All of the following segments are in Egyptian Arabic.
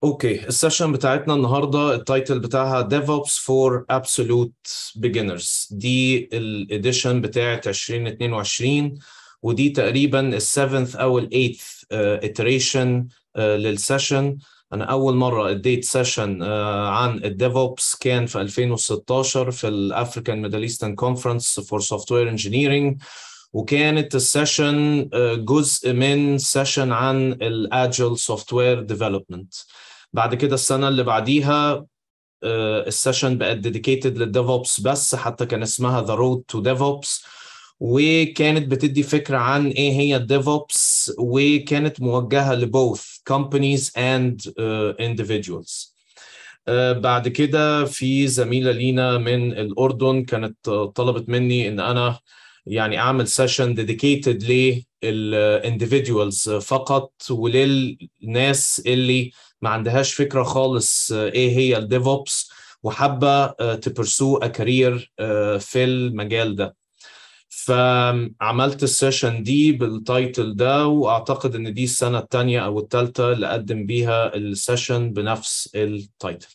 اوكي السيشن بتاعتنا النهارده التايتل بتاعها DevOps for Absolute Beginners دي الاديشن بتاعت 2022 ودي تقريبا السفنث او الايث iteration للسيشن انا اول مره اديت سيشن عن الديفوبس كان في 2016 في الافريكان ميدل ايسترن كونفرنس فور سوفت وير انجينيرنج وكانت السيشن جزء من سيشن عن الاجل سوفت وير ديفلوبمنت بعد كده السنه اللي بعديها السيشن بقت ديديكيتد للديفوبس بس حتى كان اسمها ذا رود تو ديفوبس وكانت بتدي فكره عن ايه هي الديفوبس وكانت موجهه لبوث companies and uh, individuals. uh, بعد كده في زميله لينا من الاردن كانت طلبت مني ان انا يعني اعمل سيشن ديديكيتد للانديفيدوالز فقط وللناس اللي ما عندهاش فكره خالص ايه هي الديفوبس وحابه تبرسو ا كارير في المجال ده. فعملت السيشن دي بالتايتل ده واعتقد ان دي السنه الثانيه او الثالثه اللي اقدم بيها السيشن بنفس التايتل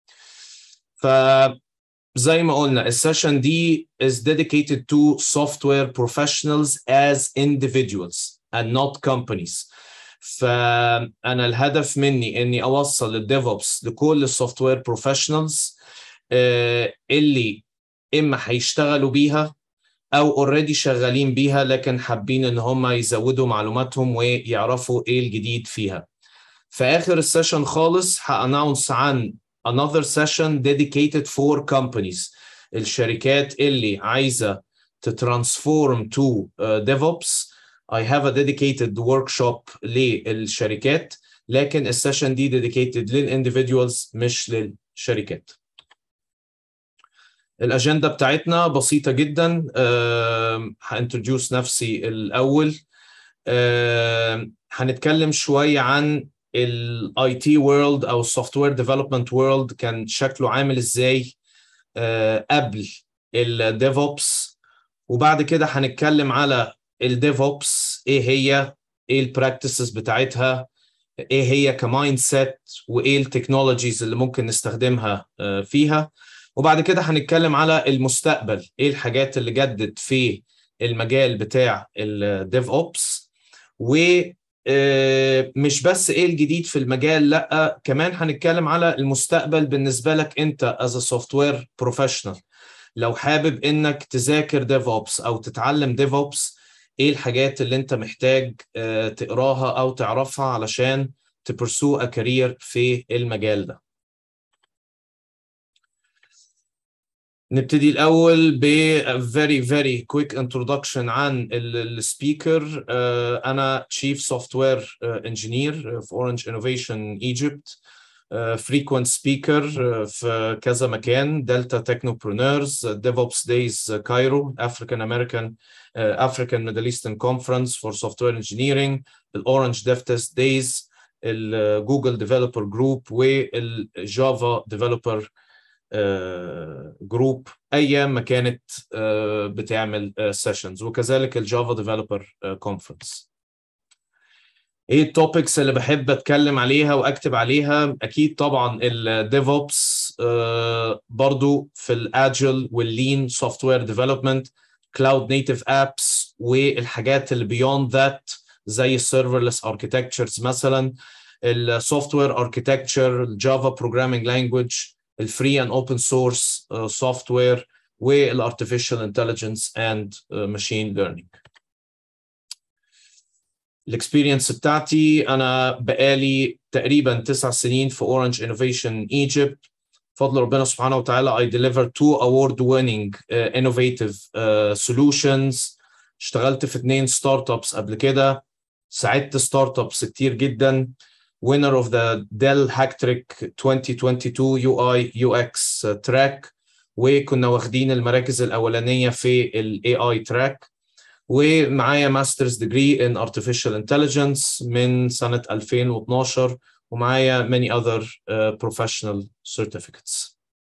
فزي ما قلنا السيشن دي is dedicated to software professionals as individuals and not companies فانا الهدف مني اني اوصل الديفوبس لكل السوفت وير بروفيشنالز اللي اما هيشتغلوا بيها او اوريدي شغالين بيها لكن حابين ان هم يزودوا معلوماتهم ويعرفوا ايه الجديد فيها في اخر السيشن خالص هاناونس عن another session dedicated for companies الشركات اللي عايزه تترانسفورم to uh, DevOps I have a dedicated workshop للشركات لكن السيشن دي dedicated للindividuals مش للشركات الاجنده بتاعتنا بسيطه جدا هانتروديوس نفسي الاول هنتكلم شويه عن الاي تي وورلد او السوفت وير ديفلوبمنت وورلد كان شكله عامل ازاي قبل الديفوبس وبعد كده هنتكلم على الديفوبس ايه هي ايه البراكتسز بتاعتها ايه هي كمايند سيت وايه التكنولوجيز اللي ممكن نستخدمها فيها وبعد كده هنتكلم على المستقبل ايه الحاجات اللي جدت في المجال بتاع الديف اوبس و مش بس ايه الجديد في المجال لا كمان هنتكلم على المستقبل بالنسبه لك انت از سوفت وير بروفيشنال لو حابب انك تذاكر ديف اوبس او تتعلم ديف اوبس ايه الحاجات اللي انت محتاج تقراها او تعرفها علشان تبرسو ا كارير في المجال ده نبتدي الأول ب very very quick introduction عن السبيكر أنا Chief Software Engineer في Orange Innovation Egypt frequent speaker في كذا مكان Delta Technopreneurs DevOps Days Cairo African American African Middle Eastern Conference for Software Engineering الأورنج DevTest Days الجوجل Developer Group والجافا Developer جروب ايام ما كانت بتعمل سيشنز وكذلك الجافا ديفلوبر كونفرنس ايه التوبكس اللي بحب اتكلم عليها واكتب عليها اكيد طبعا الديف اوبس برضو في الاجل واللين سوفت وير ديفلوبمنت كلاود نيتيف ابس والحاجات اللي بيوند ذات زي السيرفرلس اركيتكتشرز مثلا السوفت وير اركيتكتشر الجافا بروجرامينج لانجويج الفري اند اوبن سورس سوفت وير والارتفيشال انتليجنس اند ماشين ليرنينج الاكسبيرينس بتاعتي انا بقالي تقريبا تسع سنين في اورنج انوفيشن ايجيبت بفضل ربنا سبحانه وتعالى I delivered two award winning uh, innovative uh, solutions اشتغلت في اثنين ستارت ابس قبل كده ساعدت ستارت ابس كتير جدا winner of the Dell Hacktrick 2022 UI UX track وكنا واخدين المراكز الأولانية في ال AI track ومعايا ماسترز ديجري in Artificial Intelligence من سنة 2012 ومعايا many other uh, professional certificates.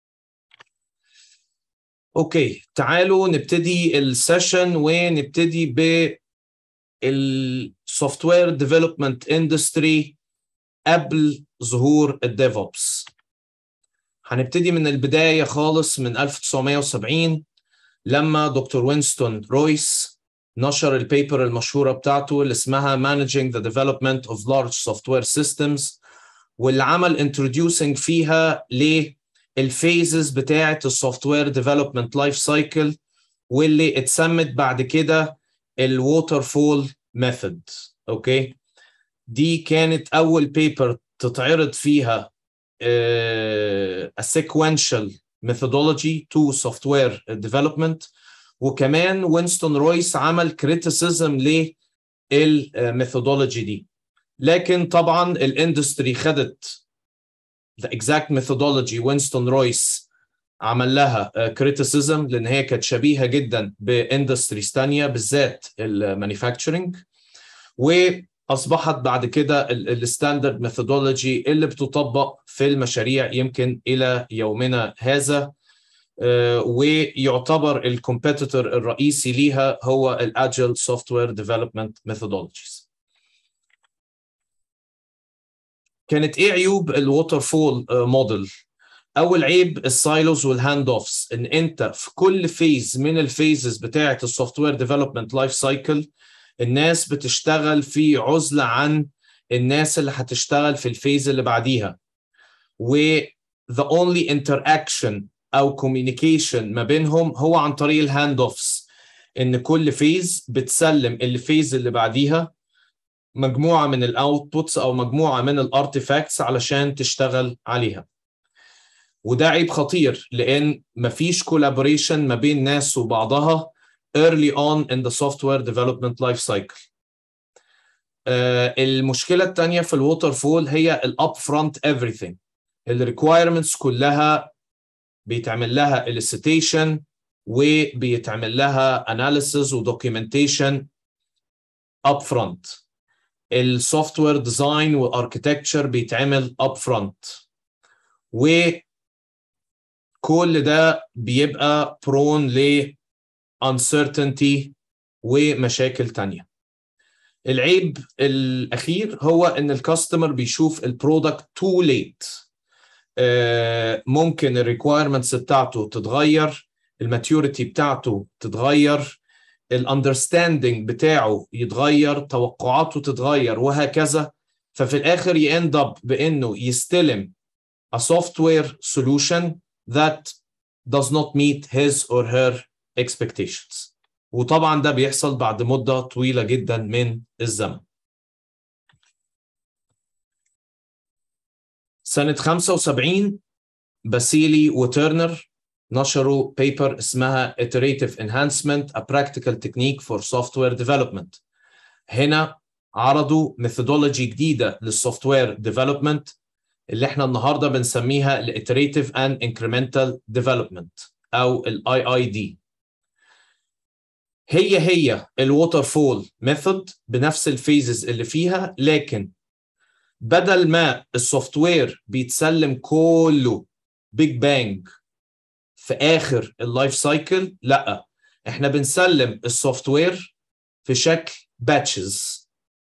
اوكي تعالوا نبتدي السيشن ونبتدي ب السوفت وير ديفلوبمنت اندستري قبل ظهور الديفوبس هنبتدي من البداية خالص من 1970 لما دكتور وينستون رويس نشر البيبر المشهورة بتاعته اللي اسمها Managing the Development of Large Software Systems واللي عمل introducing فيها للفيزز بتاعة السوفت وير ديفلوبمنت لايف سايكل واللي اتسمت بعد كده الووتر فول ميثود اوكي دي كانت اول بيبر تتعرض فيها a sequential methodology to software development وكمان وينستون رويس عمل كريتيسيزم للميثودولوجي دي لكن طبعا الاندستري خدت the exact methodology وينستون رويس عمل لها كريتيسيزم لان هي كانت شبيهه جدا باندستريز ثانيه بالذات المانيفاكتشرنج واصبحت بعد كده الستاندرد ميثودولوجي اللي بتطبق في المشاريع يمكن الى يومنا هذا ويعتبر الكومبيتيتور الرئيسي ليها هو الاجل سوفت وير ديفلوبمنت ميثودولوجيز كانت ايه عيوب الووتر فول موديل اول عيب السايلوز والهاند اوفس ان انت في كل فيز من الفيزز بتاعه السوفت وير ديفلوبمنت لايف سايكل الناس بتشتغل في عزله عن الناس اللي هتشتغل في الفيز اللي بعديها و the only interaction او communication ما بينهم هو عن طريق الهاند اوفس ان كل فيز بتسلم الفيز اللي بعديها مجموعه من الاوتبوتس او مجموعه من الارتيفاكتس علشان تشتغل عليها وده عيب خطير لان مفيش كولابوريشن ما بين ناس وبعضها early on in the software development life cycle. uh, المشكله الثانيه في الووتر فول هي الاب فرونت everything. الريكوايرمنتس كلها بيتعمل لها elicitation وبيتعمل لها analysis ودوكيومنتيشن up front. السوفت وير ديزاين والاركتكتشر بيتعمل up front. و كل ده بيبقى prone ل uncertainty ومشاكل تانية العيب الأخير هو إن الكاستمر بيشوف البرودكت تو ليت ممكن الريكوايرمنتس بتاعته تتغير الماتيوريتي بتاعته تتغير الاندرستاندنج بتاعه يتغير توقعاته تتغير وهكذا ففي الآخر يند اب بإنه يستلم a software solution that does not meet his or her expectations وطبعا ده بيحصل بعد مدة طويلة جدا من الزمن سنة 75 باسيلي وترنر نشروا بيبر اسمها Iterative Enhancement A Practical Technique for Software Development هنا عرضوا ميثودولوجي جديدة للسوفت وير ديفلوبمنت اللي احنا النهارده بنسميها الاتريتيف اند انكريمنتال ديفلوبمنت او الاي اي دي هي هي الووتر فول ميثود بنفس الفيزز اللي فيها لكن بدل ما السوفت وير بيتسلم كله بيج بانج في اخر اللايف سايكل لا احنا بنسلم السوفت وير في شكل باتشز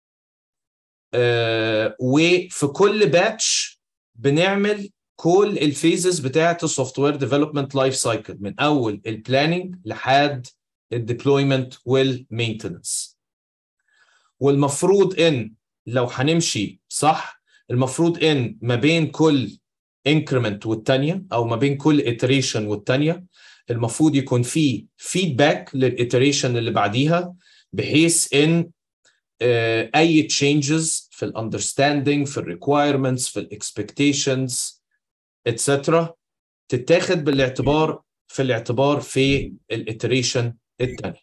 آه وفي كل باتش بنعمل كل الفيزز بتاعه السوفت وير ديفلوبمنت لايف سايكل من اول البلاننج لحد الديبلويمنت والمينتنس والمفروض ان لو هنمشي صح المفروض ان ما بين كل انكريمنت والتانية او ما بين كل iteration والتانية المفروض يكون في فيدباك للiteration اللي بعديها بحيث ان اي تشينجز في الاندرستاندينج في الريكوايرمنتس في الاكسبكتيشنز اتسترا تتاخد بالاعتبار في الاعتبار في الاتريشن الثاني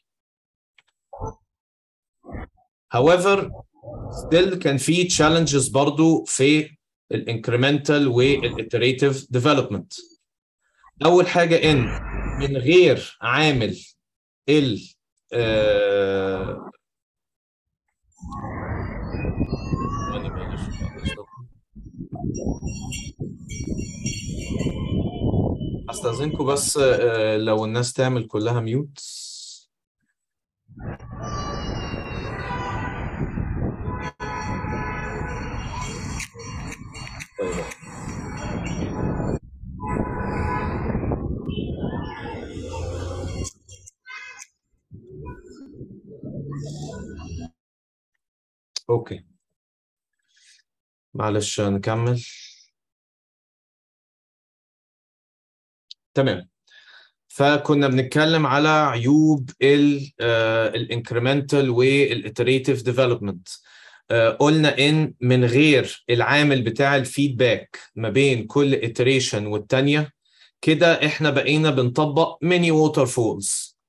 however still كان في challenges برضو في الانكريمنتال والاتريتيف ديفلوبمنت اول حاجه ان من غير عامل ال آه استاذنكم بس لو الناس تعمل كلها ميوت اوكي معلش نكمل تمام فكنا بنتكلم على عيوب الانكريمنتال والاتريتيف ديفلوبمنت قلنا ان من غير العامل بتاع الفيدباك ما بين كل iteration والتانية كده احنا بقينا بنطبق ميني ووتر فولز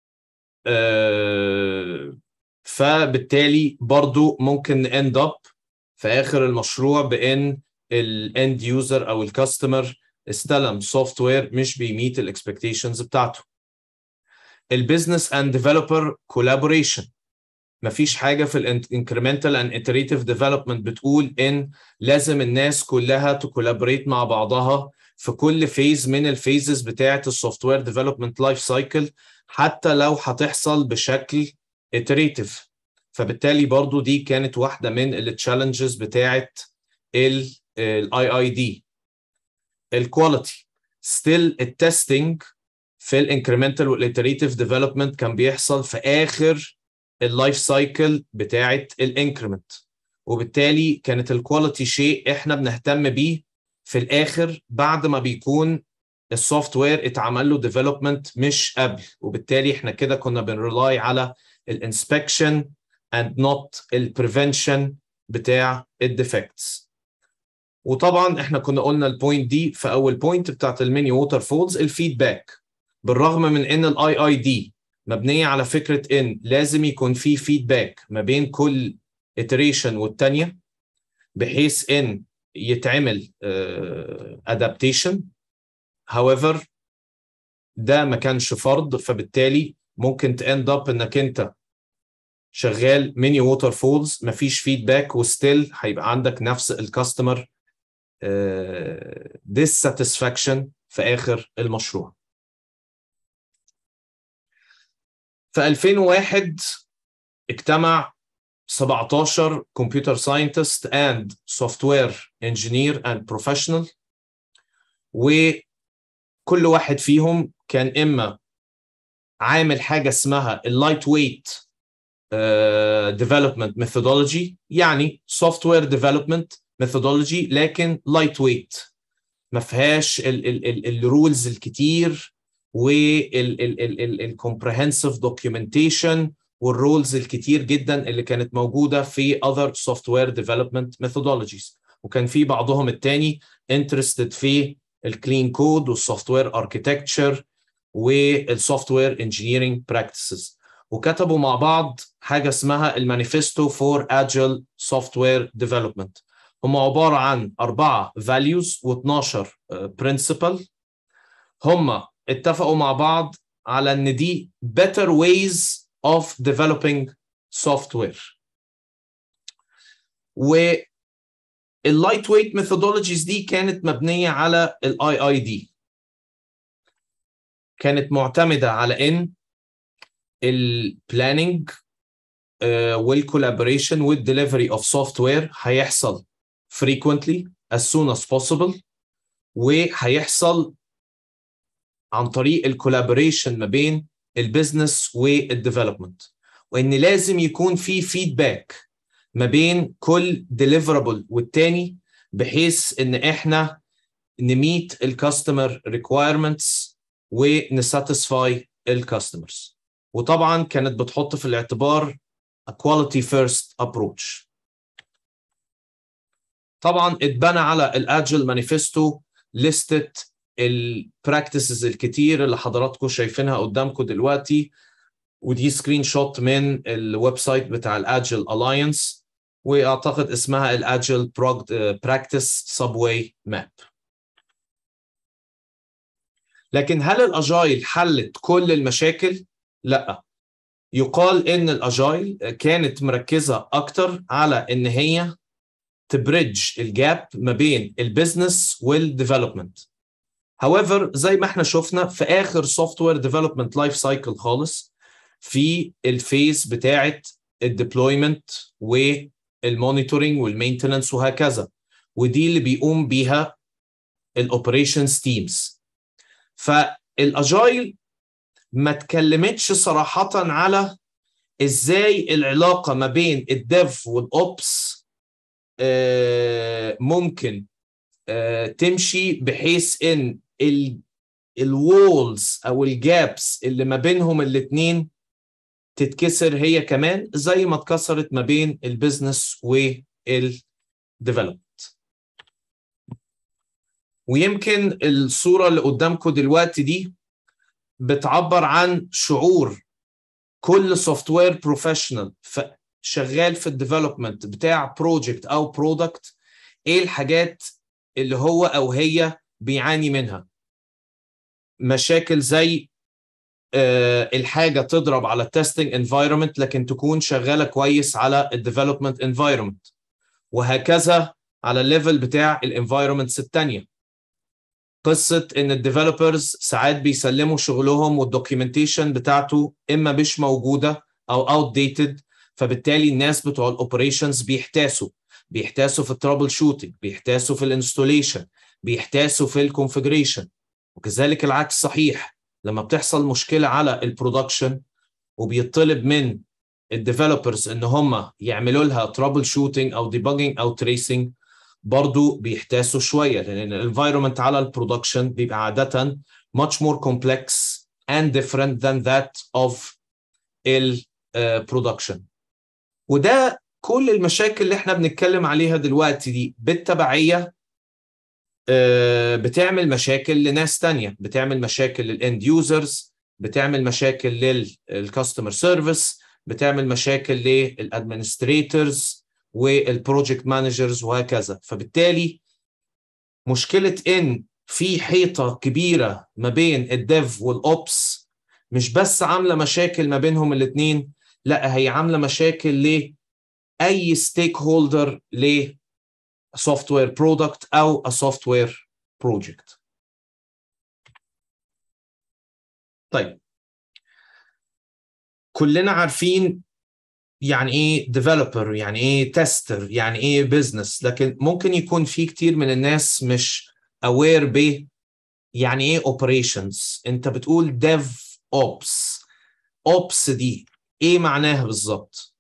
فبالتالي برضو ممكن اند اب في اخر المشروع بان الاند يوزر او الكاستمر استلم سوفت وير مش بيميت الاكسبكتيشنز بتاعته البيزنس اند ديفلوبر كولابوريشن مفيش حاجه في الانكريمنتال اند iterative ديفلوبمنت بتقول ان لازم الناس كلها تكولابوريت مع بعضها في كل فيز من الفيزز بتاعه السوفت وير ديفلوبمنت لايف سايكل حتى لو هتحصل بشكل iterative فبالتالي برضو دي كانت واحده من التشالنجز بتاعه الاي اي دي الكواليتي ستيل التستنج في الانكريمنتال والاتريتيف ديفلوبمنت كان بيحصل في اخر اللايف سايكل بتاعه الانكريمنت وبالتالي كانت الكواليتي شيء احنا بنهتم بيه في الاخر بعد ما بيكون السوفت وير اتعمل له ديفلوبمنت مش قبل وبالتالي احنا كده كنا بنرلاي على الانسبكشن and not البريفنشن بتاع الديفكتس وطبعا احنا كنا قلنا البوينت دي في اول بوينت بتاعت الميني ووتر فولز الفيدباك بالرغم من ان الاي اي دي مبنيه على فكره ان لازم يكون في فيدباك ما بين كل iteration والتانيه بحيث ان يتعمل ادابتيشن uh, however ده ما كانش فرض فبالتالي ممكن تاند اب انك انت شغال ميني ووتر فولز مفيش فيدباك وستيل هيبقى عندك نفس الكاستمر dissatisfaction في اخر المشروع في 2001 اجتمع 17 كمبيوتر ساينتست اند سوفت وير انجينير اند بروفيشنال وكل واحد فيهم كان اما عامل حاجه اسمها اللايت ويت ديفلوبمنت ميثودولوجي يعني سوفت وير ديفلوبمنت ميثودولوجي لكن لايت ويت ما فيهاش الرولز الكتير والكومبريهنسيف دوكيومنتيشن والرولز الكتير جدا اللي كانت موجوده في other software development methodologies وكان في بعضهم التاني interested في الكلين كود والسوفت وير اركيتكتشر والسوفت وير انجينيرنج براكتسز وكتبوا مع بعض حاجه اسمها المانيفستو فور اجل سوفت وير ديفلوبمنت هم عباره عن اربعه values و12 principle هم اتفقوا مع بعض على ان دي better ways of developing software و اللايت ويت ميثودولوجيز دي كانت مبنيه على الاي اي دي كانت معتمده على ان البلاننج والكولابوريشن والدليفري اوف سوفت وير هيحصل frequently as soon as possible وهيحصل عن طريق الكولابوريشن ما بين البيزنس والديفلوبمنت وان لازم يكون في فيدباك ما بين كل ديليفرابل والتاني بحيث ان احنا نميت الكاستمر ريكوايرمنتس ونساتسفاي الكاستمرز وطبعا كانت بتحط في الاعتبار a quality first approach طبعا اتبنى على الاجل مانيفستو لستة البراكتسز الكتير اللي حضراتكم شايفينها قدامكم دلوقتي ودي سكرين شوت من الويب سايت بتاع الاجل الاينس واعتقد اسمها الاجل براكتس سبواي ماب لكن هل الاجايل حلت كل المشاكل لا يقال ان الاجايل كانت مركزه اكتر على ان هي تبريدج الجاب ما بين البيزنس والديفلوبمنت however زي ما احنا شفنا في اخر سوفت وير ديفلوبمنت لايف سايكل خالص في الفيز بتاعه الديبلويمنت والمونيتورنج والمينتننس وهكذا ودي اللي بيقوم بيها الاوبريشنز تيمز فالاجايل ما اتكلمتش صراحه على ازاي العلاقه ما بين الديف والاوبس ممكن تمشي بحيث ان الوولز او الجابس اللي ما بينهم الاثنين تتكسر هي كمان زي ما اتكسرت ما بين البيزنس والديفلوبمنت ويمكن الصوره اللي قدامكم دلوقتي دي بتعبر عن شعور كل سوفت وير بروفيشنال شغال في الديفلوبمنت بتاع بروجكت او برودكت ايه الحاجات اللي هو او هي بيعاني منها مشاكل زي آه الحاجه تضرب على التستنج انفايرمنت لكن تكون شغاله كويس على الديفلوبمنت انفايرمنت وهكذا على الليفل بتاع الانفايرمنتس الثانيه قصه ان الديفلوبرز ساعات بيسلموا شغلهم والدوكيومنتيشن بتاعته اما مش موجوده او اوت ديتد فبالتالي الناس بتوع الاوبريشنز بيحتاسوا بيحتاسوا في الترابل شوتنج بيحتاسوا في الانستوليشن بيحتاسوا في الكونفجريشن وكذلك العكس صحيح لما بتحصل مشكله على البرودكشن وبيطلب من الديفلوبرز ان هم يعملوا لها ترابل شوتنج او ديباجنج او تريسنج برضو بيحتاسوا شويه لان الانفايرمنت على البرودكشن بيبقى عاده much more complex and different than that of البرودكشن وده كل المشاكل اللي احنا بنتكلم عليها دلوقتي دي بالتبعيه بتعمل مشاكل لناس تانية بتعمل مشاكل للاند يوزرز بتعمل مشاكل للكاستمر سيرفيس بتعمل مشاكل للادمنستريتورز والبروجكت مانجرز وهكذا فبالتالي مشكله ان في حيطه كبيره ما بين الديف والاوبس مش بس عامله مشاكل ما بينهم الاثنين لا هي عامله مشاكل لاي ستيك هولدر ل سوفت وير برودكت او a software project طيب كلنا عارفين يعني ايه ديفلوبر يعني ايه تيستر يعني ايه بزنس لكن ممكن يكون في كتير من الناس مش اوير ب يعني ايه اوبريشنز انت بتقول ديف اوبس اوبس دي ايه معناها بالظبط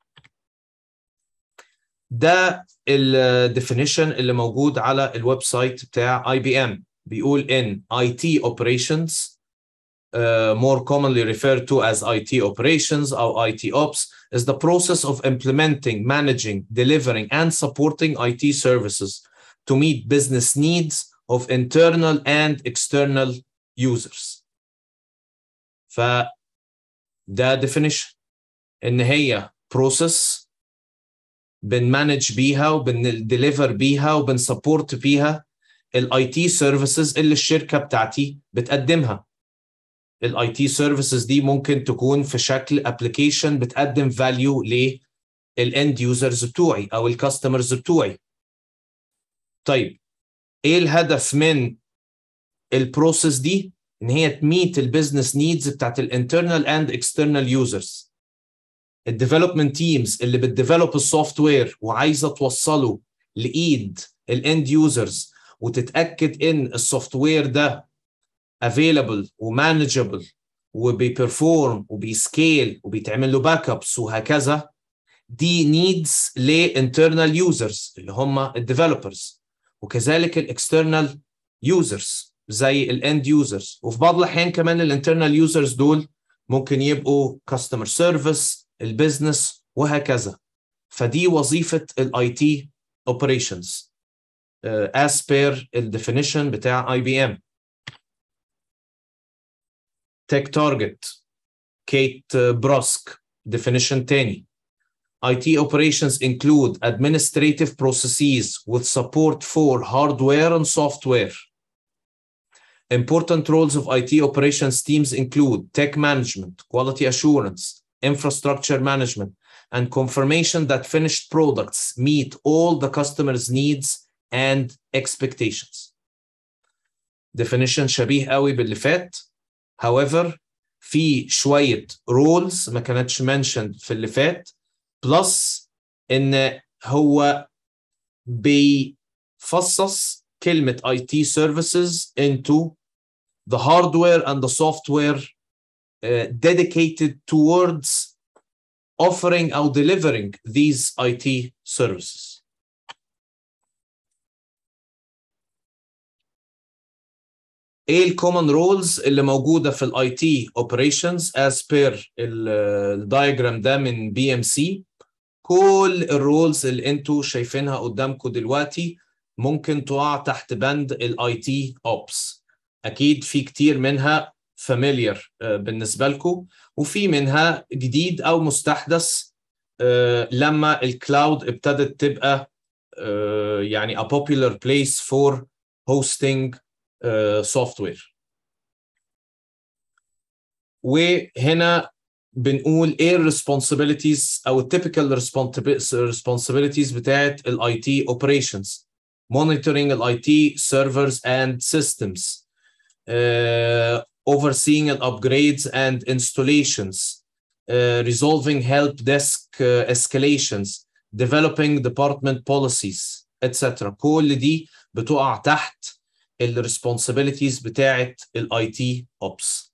ده الديفينيشن اللي موجود على الويب سايت بتاع اي بي ام بيقول ان IT operations uh, more commonly referred to as IT operations or IT ops is the process of implementing, managing, delivering and supporting IT services to meet business needs of internal and external users. ف ده definition ان هي process بنمانج بيها وبنديليفر بيها وبنسبورت بيها الاي تي سيرفيسز اللي الشركه بتاعتي بتقدمها الاي تي سيرفيسز دي ممكن تكون في شكل ابلكيشن بتقدم فاليو للاند يوزرز بتوعي او الكاستمرز بتوعي طيب ايه الهدف من البروسيس دي ان هي تميت البيزنس نيدز بتاعت الانترنال اند اكسترنال يوزرز الديفلوبمنت تيمز اللي بتديفلوب السوفت وير وعايزه توصله لايد الاند يوزرز وتتاكد ان السوفت وير ده افيلبل ومانجبل وبيبرفورم وبيسكيل وبيتعمل له باك ابس وهكذا دي نيدز لانترنال يوزرز اللي هم الديفلوبرز وكذلك الاكسترنال يوزرز زي الاند يوزرز وفي بعض الاحيان كمان الانترنال يوزرز دول ممكن يبقوا كاستمر سيرفيس البيزنس وهكذا فدي وظيفه الاي تي اوبريشنز as per الديفينيشن بتاع اي بي ام تك تارجت كيت بروسك definition تاني IT operations include administrative processes with support for hardware and software. Important roles of IT operations teams include tech management, quality assurance, infrastructure management, and confirmation that finished products meet all the customer's needs and expectations. Definition شبيه قوي باللي فات. However, في شوية rules ما كانتش mentioned في اللي فات بلس ان هو بيفصص كلمة IT services into the hardware and the software uh, dedicated towards offering or delivering these IT services. ايه الكومن رولز اللي موجوده في الاي تي اوبريشنز از بير الدايجرام ده من بي ام سي كل الرولز اللي انتوا شايفينها قدامكم دلوقتي ممكن تقع تحت بند الاي تي اوبس اكيد في كتير منها فاميليار بالنسبه لكم وفي منها جديد او مستحدث لما الكلاود ابتدت تبقى يعني a popular place for hosting software وهنا بنقول ايه الريسبونسبيلتيز او التيبيكال responsibilities بتاعت الاي تي اوبريشنز monitoring الاي تي servers and systems uh, overseeing upgrades and installations uh, resolving help desk uh, escalations developing department policies etc كل دي بتقع تحت الريسبونسبيلتيز بتاعت الاي تي اوبس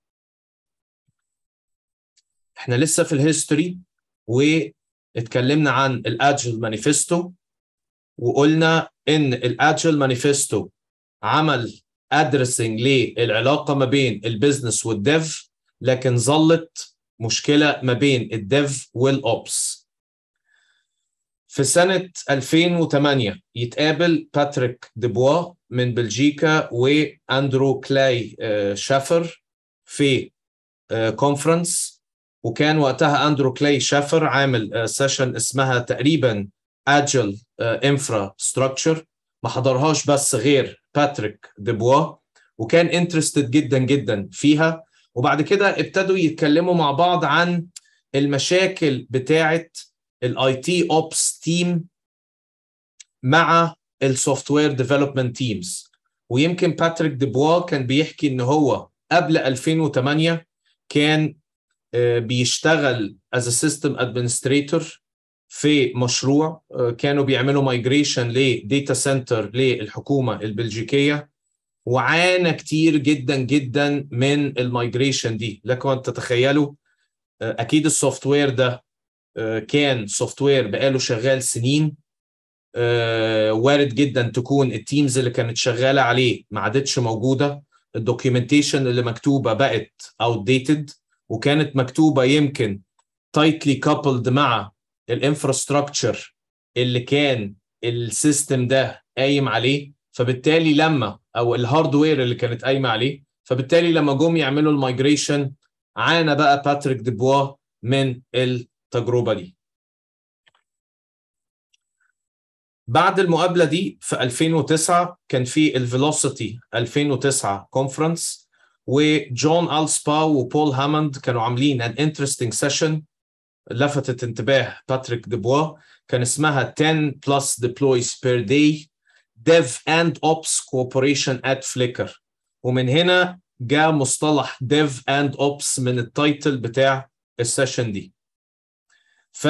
احنا لسه في الهيستوري واتكلمنا عن الاجل مانيفستو وقلنا ان الاجل مانيفستو عمل ادرسنج للعلاقه ما بين البيزنس والديف لكن ظلت مشكله ما بين الديف والاوبس في سنة 2008 يتقابل باتريك ديبوا من بلجيكا واندرو كلاي شافر في كونفرنس وكان وقتها اندرو كلاي شافر عامل سيشن اسمها تقريبا اجل انفرا ستراكشر ما حضرهاش بس غير باتريك ديبوا وكان انترستد جدا جدا فيها وبعد كده ابتدوا يتكلموا مع بعض عن المشاكل بتاعه الاي تي اوبس تيم مع السوفت وير ديفلوبمنت تيمز ويمكن باتريك ديبوا كان بيحكي ان هو قبل 2008 كان بيشتغل as a system administrator في مشروع كانوا بيعملوا مايجريشن لديتا سنتر للحكومه البلجيكيه وعانى كتير جدا جدا من المايجريشن دي لكم تتخيلوا اكيد السوفت وير ده كان سوفت وير بقاله شغال سنين وارد جدا تكون التيمز اللي كانت شغاله عليه ما عادتش موجوده الدوكيومنتيشن اللي مكتوبه بقت outdated وكانت مكتوبه يمكن tightly coupled مع الانفراستراكشر اللي كان السيستم ده قايم عليه فبالتالي لما او الهاردوير اللي كانت قايمه عليه فبالتالي لما جم يعملوا المايجريشن عانى بقى باتريك ديبوا من التجربه دي بعد المقابله دي في 2009 كان في الفيلوسيتي 2009 كونفرنس وجون السبا وبول هاموند كانوا عاملين ان انترستنج سيشن لفتت انتباه باتريك ديبوا كان اسمها 10 plus deploys per day dev and ops cooperation at Flickr ومن هنا جاء مصطلح dev and ops من التايتل بتاع السيشن دي ف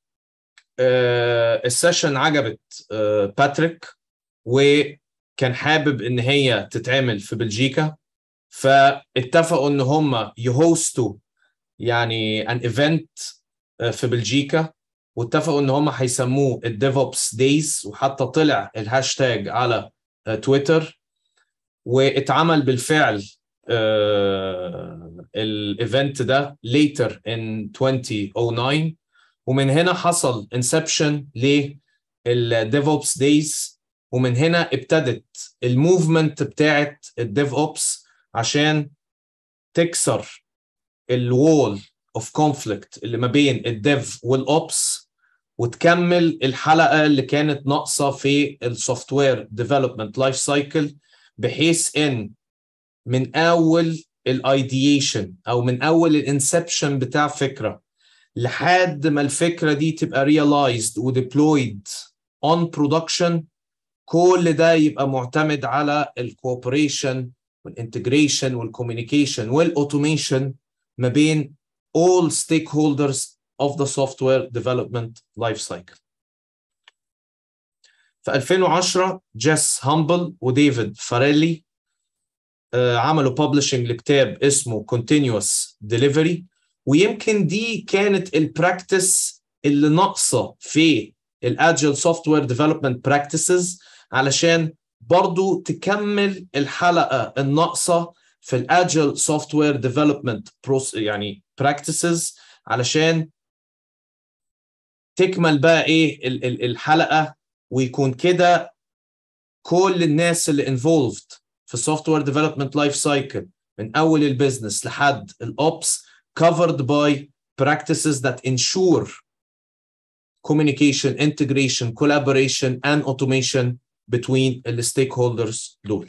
السيشن عجبت باتريك وكان حابب ان هي تتعمل في بلجيكا فاتفقوا ان هم يهوستوا يعني ان ايفنت في بلجيكا واتفقوا ان هم هيسموه الديفوبس دايز وحتى طلع الهاشتاج على تويتر واتعمل بالفعل الايفنت ده later in 2009 ومن هنا حصل انسبشن للديفوبس دايز ومن هنا ابتدت الموفمنت بتاعت الديف اوبس عشان تكسر الوول اوف كونفليكت اللي ما بين الديف والاوبس وتكمل الحلقه اللي كانت ناقصه في السوفت وير ديفلوبمنت لايف سايكل بحيث ان من اول الايديشن او من اول الانسبشن بتاع فكره لحد ما الفكره دي تبقى realized وديبلويد on production كل ده يبقى معتمد على الكوبريشن والانتجريشن والكوميونيكيشن والاوتوميشن ما بين all stakeholders of the software development life cycle. في 2010 جيس هامبل وديفيد فاريلي عملوا ببلشنج لكتاب اسمه Continuous Delivery ويمكن دي كانت البراكتس اللي ناقصه في الاجل سوفت وير ديفلوبمنت براكتسز علشان برضو تكمل الحلقه الناقصه في الاجل سوفت وير ديفلوبمنت يعني براكتسز علشان تكمل بقى ايه الحلقه ويكون كده كل الناس اللي انفولفد في السوفت وير ديفلوبمنت لايف سايكل من اول البيزنس لحد الاوبس covered by practices that ensure communication, integration, collaboration and automation between the stakeholders دول.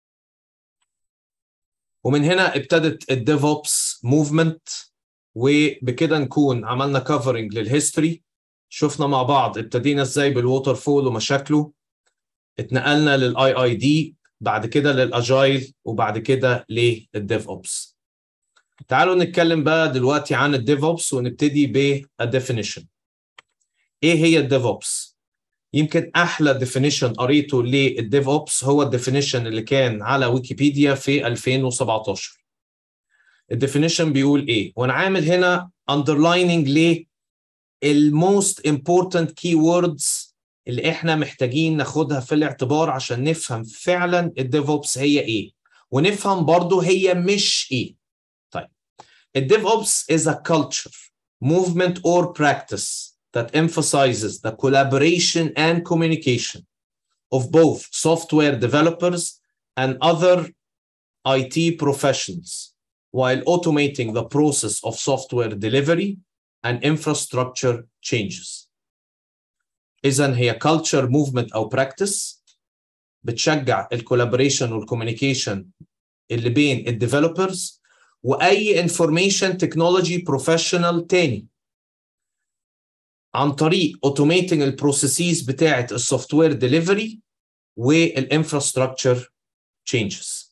ومن هنا ابتدت الديفوبس موفمنت وبكده نكون عملنا كفرنج للهيستوري شفنا مع بعض ابتدينا ازاي بالووتر فول ومشاكله اتنقلنا للاي اي دي بعد كده للاجايل وبعد كده للديف اوبس تعالوا نتكلم بقى دلوقتي عن الديف اوبس ونبتدي بالديفينيشن ايه هي الديف اوبس يمكن احلى ديفينيشن قريته للديف اوبس هو الديفينيشن اللي كان على ويكيبيديا في 2017 الديفينيشن بيقول ايه وانا عامل هنا underlining ل الموست important keywords اللي احنا محتاجين ناخدها في الاعتبار عشان نفهم فعلا الديفوبس هي ايه ونفهم برضو هي مش ايه طيب الديفوبس is a culture movement or practice that emphasizes the collaboration and communication of both software developers and other IT professionals while automating the process of software delivery and infrastructure changes. إذا هي culture movement أو practice بتشجع الكولابوريشن والكوميونيكيشن اللي بين الديفلوبرز وأي information technology professional تاني عن طريق automating البروسيسز بتاعة السوفت وير ديليفري والانفراستراكشر changes.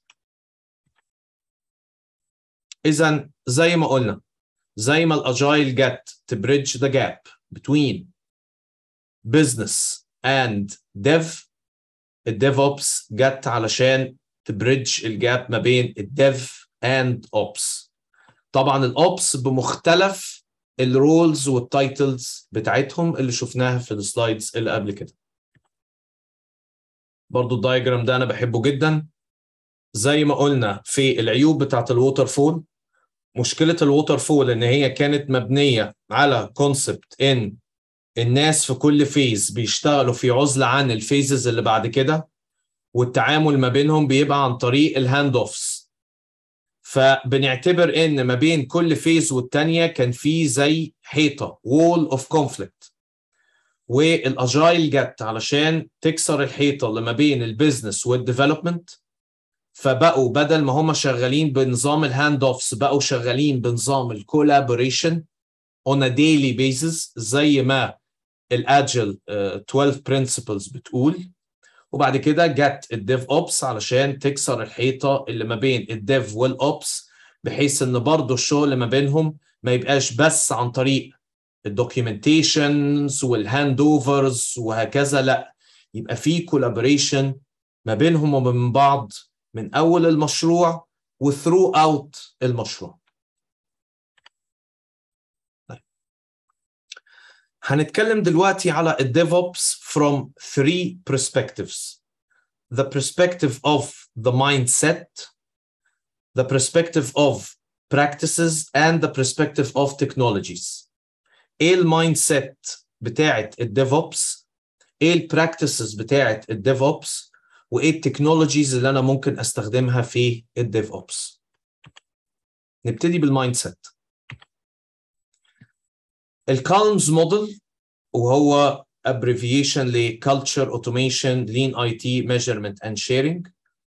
إذا زي ما قلنا زي ما الاجايل جت تبريدج ذا جاب between business and dev الديف اوبس جت علشان تبريدج الجاب ما بين الديف اند اوبس طبعا الاوبس بمختلف الرولز والتايتلز بتاعتهم اللي شفناها في السلايدز اللي قبل كده برضو الدايجرام ده انا بحبه جدا زي ما قلنا في العيوب بتاعت الووتر فول مشكله الووتر فول ان هي كانت مبنيه على كونسبت ان الناس في كل فيز بيشتغلوا في عزله عن الفيزز اللي بعد كده والتعامل ما بينهم بيبقى عن طريق الهاند اوفس فبنعتبر ان ما بين كل فيز والتانيه كان في زي حيطه وول اوف كونفليكت والاجايل جت علشان تكسر الحيطه اللي ما بين البيزنس والديفلوبمنت فبقوا بدل ما هم شغالين بنظام الهاند اوفس بقوا شغالين بنظام الكولابوريشن on a daily basis زي ما الاجل 12 principles بتقول وبعد كده جت الديف اوبس علشان تكسر الحيطه اللي ما بين الديف والاوبس بحيث ان برضه الشغل ما بينهم ما يبقاش بس عن طريق الدوكيومنتيشنز والهاند اوفرز وهكذا لا يبقى في كولابوريشن ما بينهم وبين بعض من اول المشروع وثرو اوت المشروع طيب. هنتكلم دلوقتي على الديفوبس from three perspectives the perspective of the mindset the perspective of practices and the perspective of technologies ايه المايند سيت بتاعت الديفوبس ايه البراكتسز بتاعت الديفوبس وايه التكنولوجيز اللي انا ممكن استخدمها في الديف اوبس نبتدي بالمايند سيت الكالمز موديل وهو abbreviation ل culture automation lean IT measurement and sharing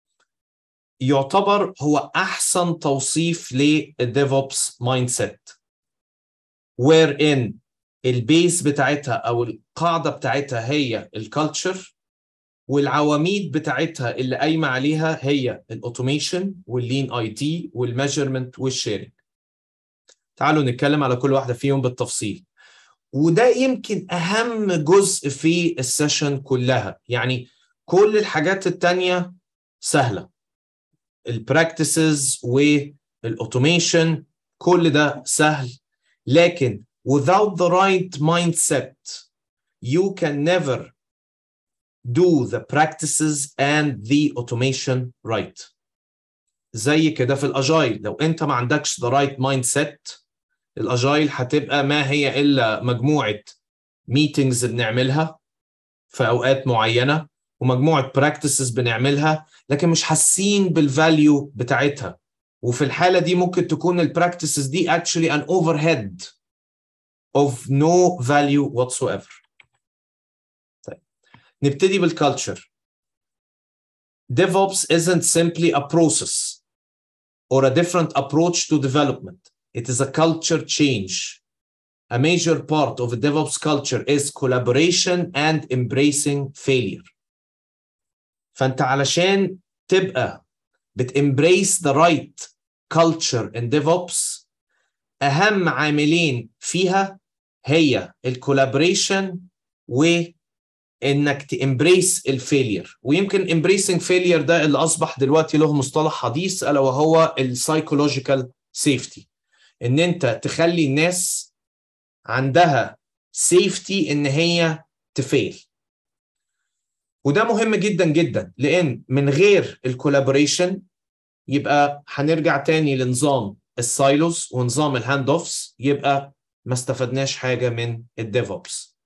يعتبر هو احسن توصيف للديفوبس مايند سيت wherein البيس بتاعتها او القاعده بتاعتها هي الكالتشر والعواميد بتاعتها اللي قايمه عليها هي الاوتوميشن واللين اي تي والميجرمنت والشيرنج تعالوا نتكلم على كل واحده فيهم بالتفصيل وده يمكن اهم جزء في السيشن كلها يعني كل الحاجات التانية سهله البراكتسز والاوتوميشن كل ده سهل لكن without the right mindset you can never do the practices and the automation right زي كده في الاجايل لو انت ما عندكش the right mindset الاجايل هتبقى ما هي الا مجموعه meetings بنعملها في اوقات معينه ومجموعه براكتسز بنعملها لكن مش حاسين بالفاليو بتاعتها وفي الحاله دي ممكن تكون البراكتسز دي actually an overhead of no value whatsoever طيب نبتدي بالكالتشر DevOps isn't simply a process or a different approach to development. It is a culture change. A major part of a DevOps culture is collaboration and embracing failure. فانت علشان تبقى بتembrace the right culture in DevOps اهم عاملين فيها هي الكولابوريشن وانك تامبريس الفيلير ويمكن embracing failure ده اللي اصبح دلوقتي له مصطلح حديث الا وهو السايكولوجيكال سيفتي ان انت تخلي الناس عندها سيفتي ان هي تفيل وده مهم جدا جدا لان من غير الكولابوريشن يبقى هنرجع تاني لنظام السايلوز ونظام الهاند اوفس يبقى ما استفدناش حاجه من الديف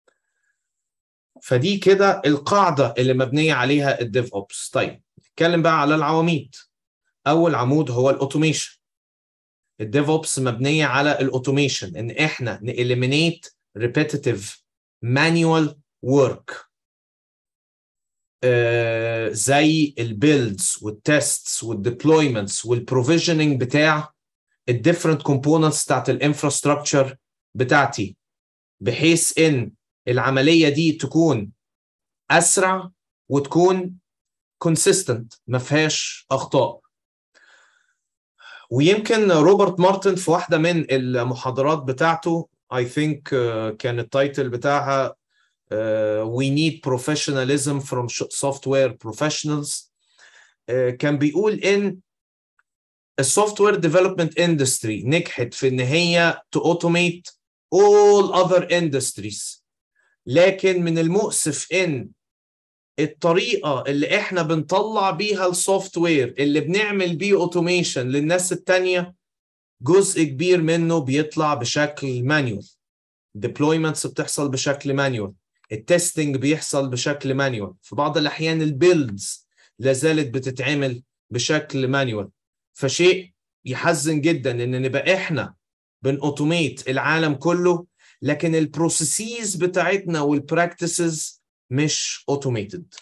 فدي كده القاعده اللي مبنيه عليها الديف اوبس طيب نتكلم بقى على العواميد اول عمود هو الاوتوميشن الديف اوبس مبنيه على الاوتوميشن ان احنا نإليمينيت ريبيتيتيف مانيوال ورك زي البيلدز والتستس والديبلويمنتس والبروفيجننج بتاع الديفرنت كومبوننتس بتاعت الانفراستراكشر بتاعتي بحيث ان العمليه دي تكون اسرع وتكون كونسيستنت ما فيهاش اخطاء ويمكن روبرت مارتن في واحده من المحاضرات بتاعته I think uh, كان التايتل بتاعها uh, We need professionalism from software professionals uh, كان بيقول ان السوفت وير ديفلوبمنت اندستري نجحت في ان هي تاوتوميت all other industries لكن من المؤسف ان الطريقه اللي احنا بنطلع بيها السوفت وير اللي بنعمل بيه اوتوميشن للناس التانية جزء كبير منه بيطلع بشكل مانيوال deployments بتحصل بشكل مانيوال التستنج بيحصل بشكل مانيوال في بعض الاحيان البيلدز لازالت بتتعمل بشكل مانيوال فشيء يحزن جدا ان نبقى احنا بنأوتوميت العالم كله لكن البروسيسز بتاعتنا والبراكتسز مش اوتوميتد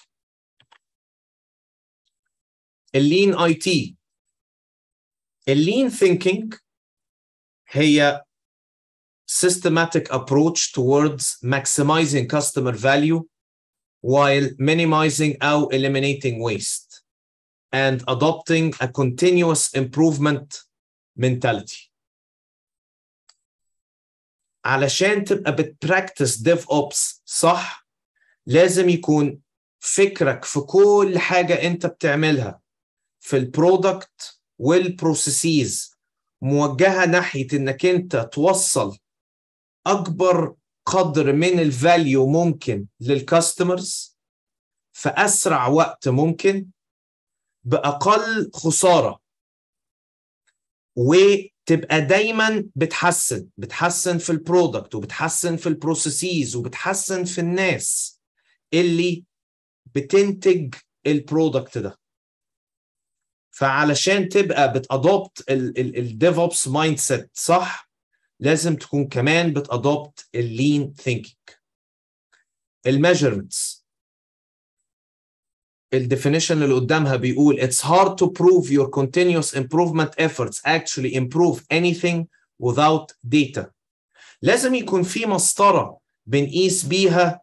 اللين اي تي اللين ثينكينج هي systematic approach towards maximizing customer value while minimizing or eliminating waste and adopting a continuous improvement mentality علشان تبقى بتبراكتس ديف اوبس صح لازم يكون فكرك في كل حاجه انت بتعملها في البرودكت والبروسيسز موجهه ناحيه انك انت توصل اكبر قدر من الفاليو ممكن للكاستمرز في اسرع وقت ممكن باقل خساره وتبقى دايما بتحسن بتحسن في البرودكت وبتحسن في البروسيسز وبتحسن في الناس اللي بتنتج البرودكت ده فعلشان تبقى بتادوبت الديف اوبس مايند سيت صح لازم تكون كمان بتادوبت اللين ثينكينج الميجرمنتس الديفينيشن اللي قدامها بيقول it's hard to prove your continuous improvement efforts actually improve anything without data لازم يكون في مسطره بنقيس بيها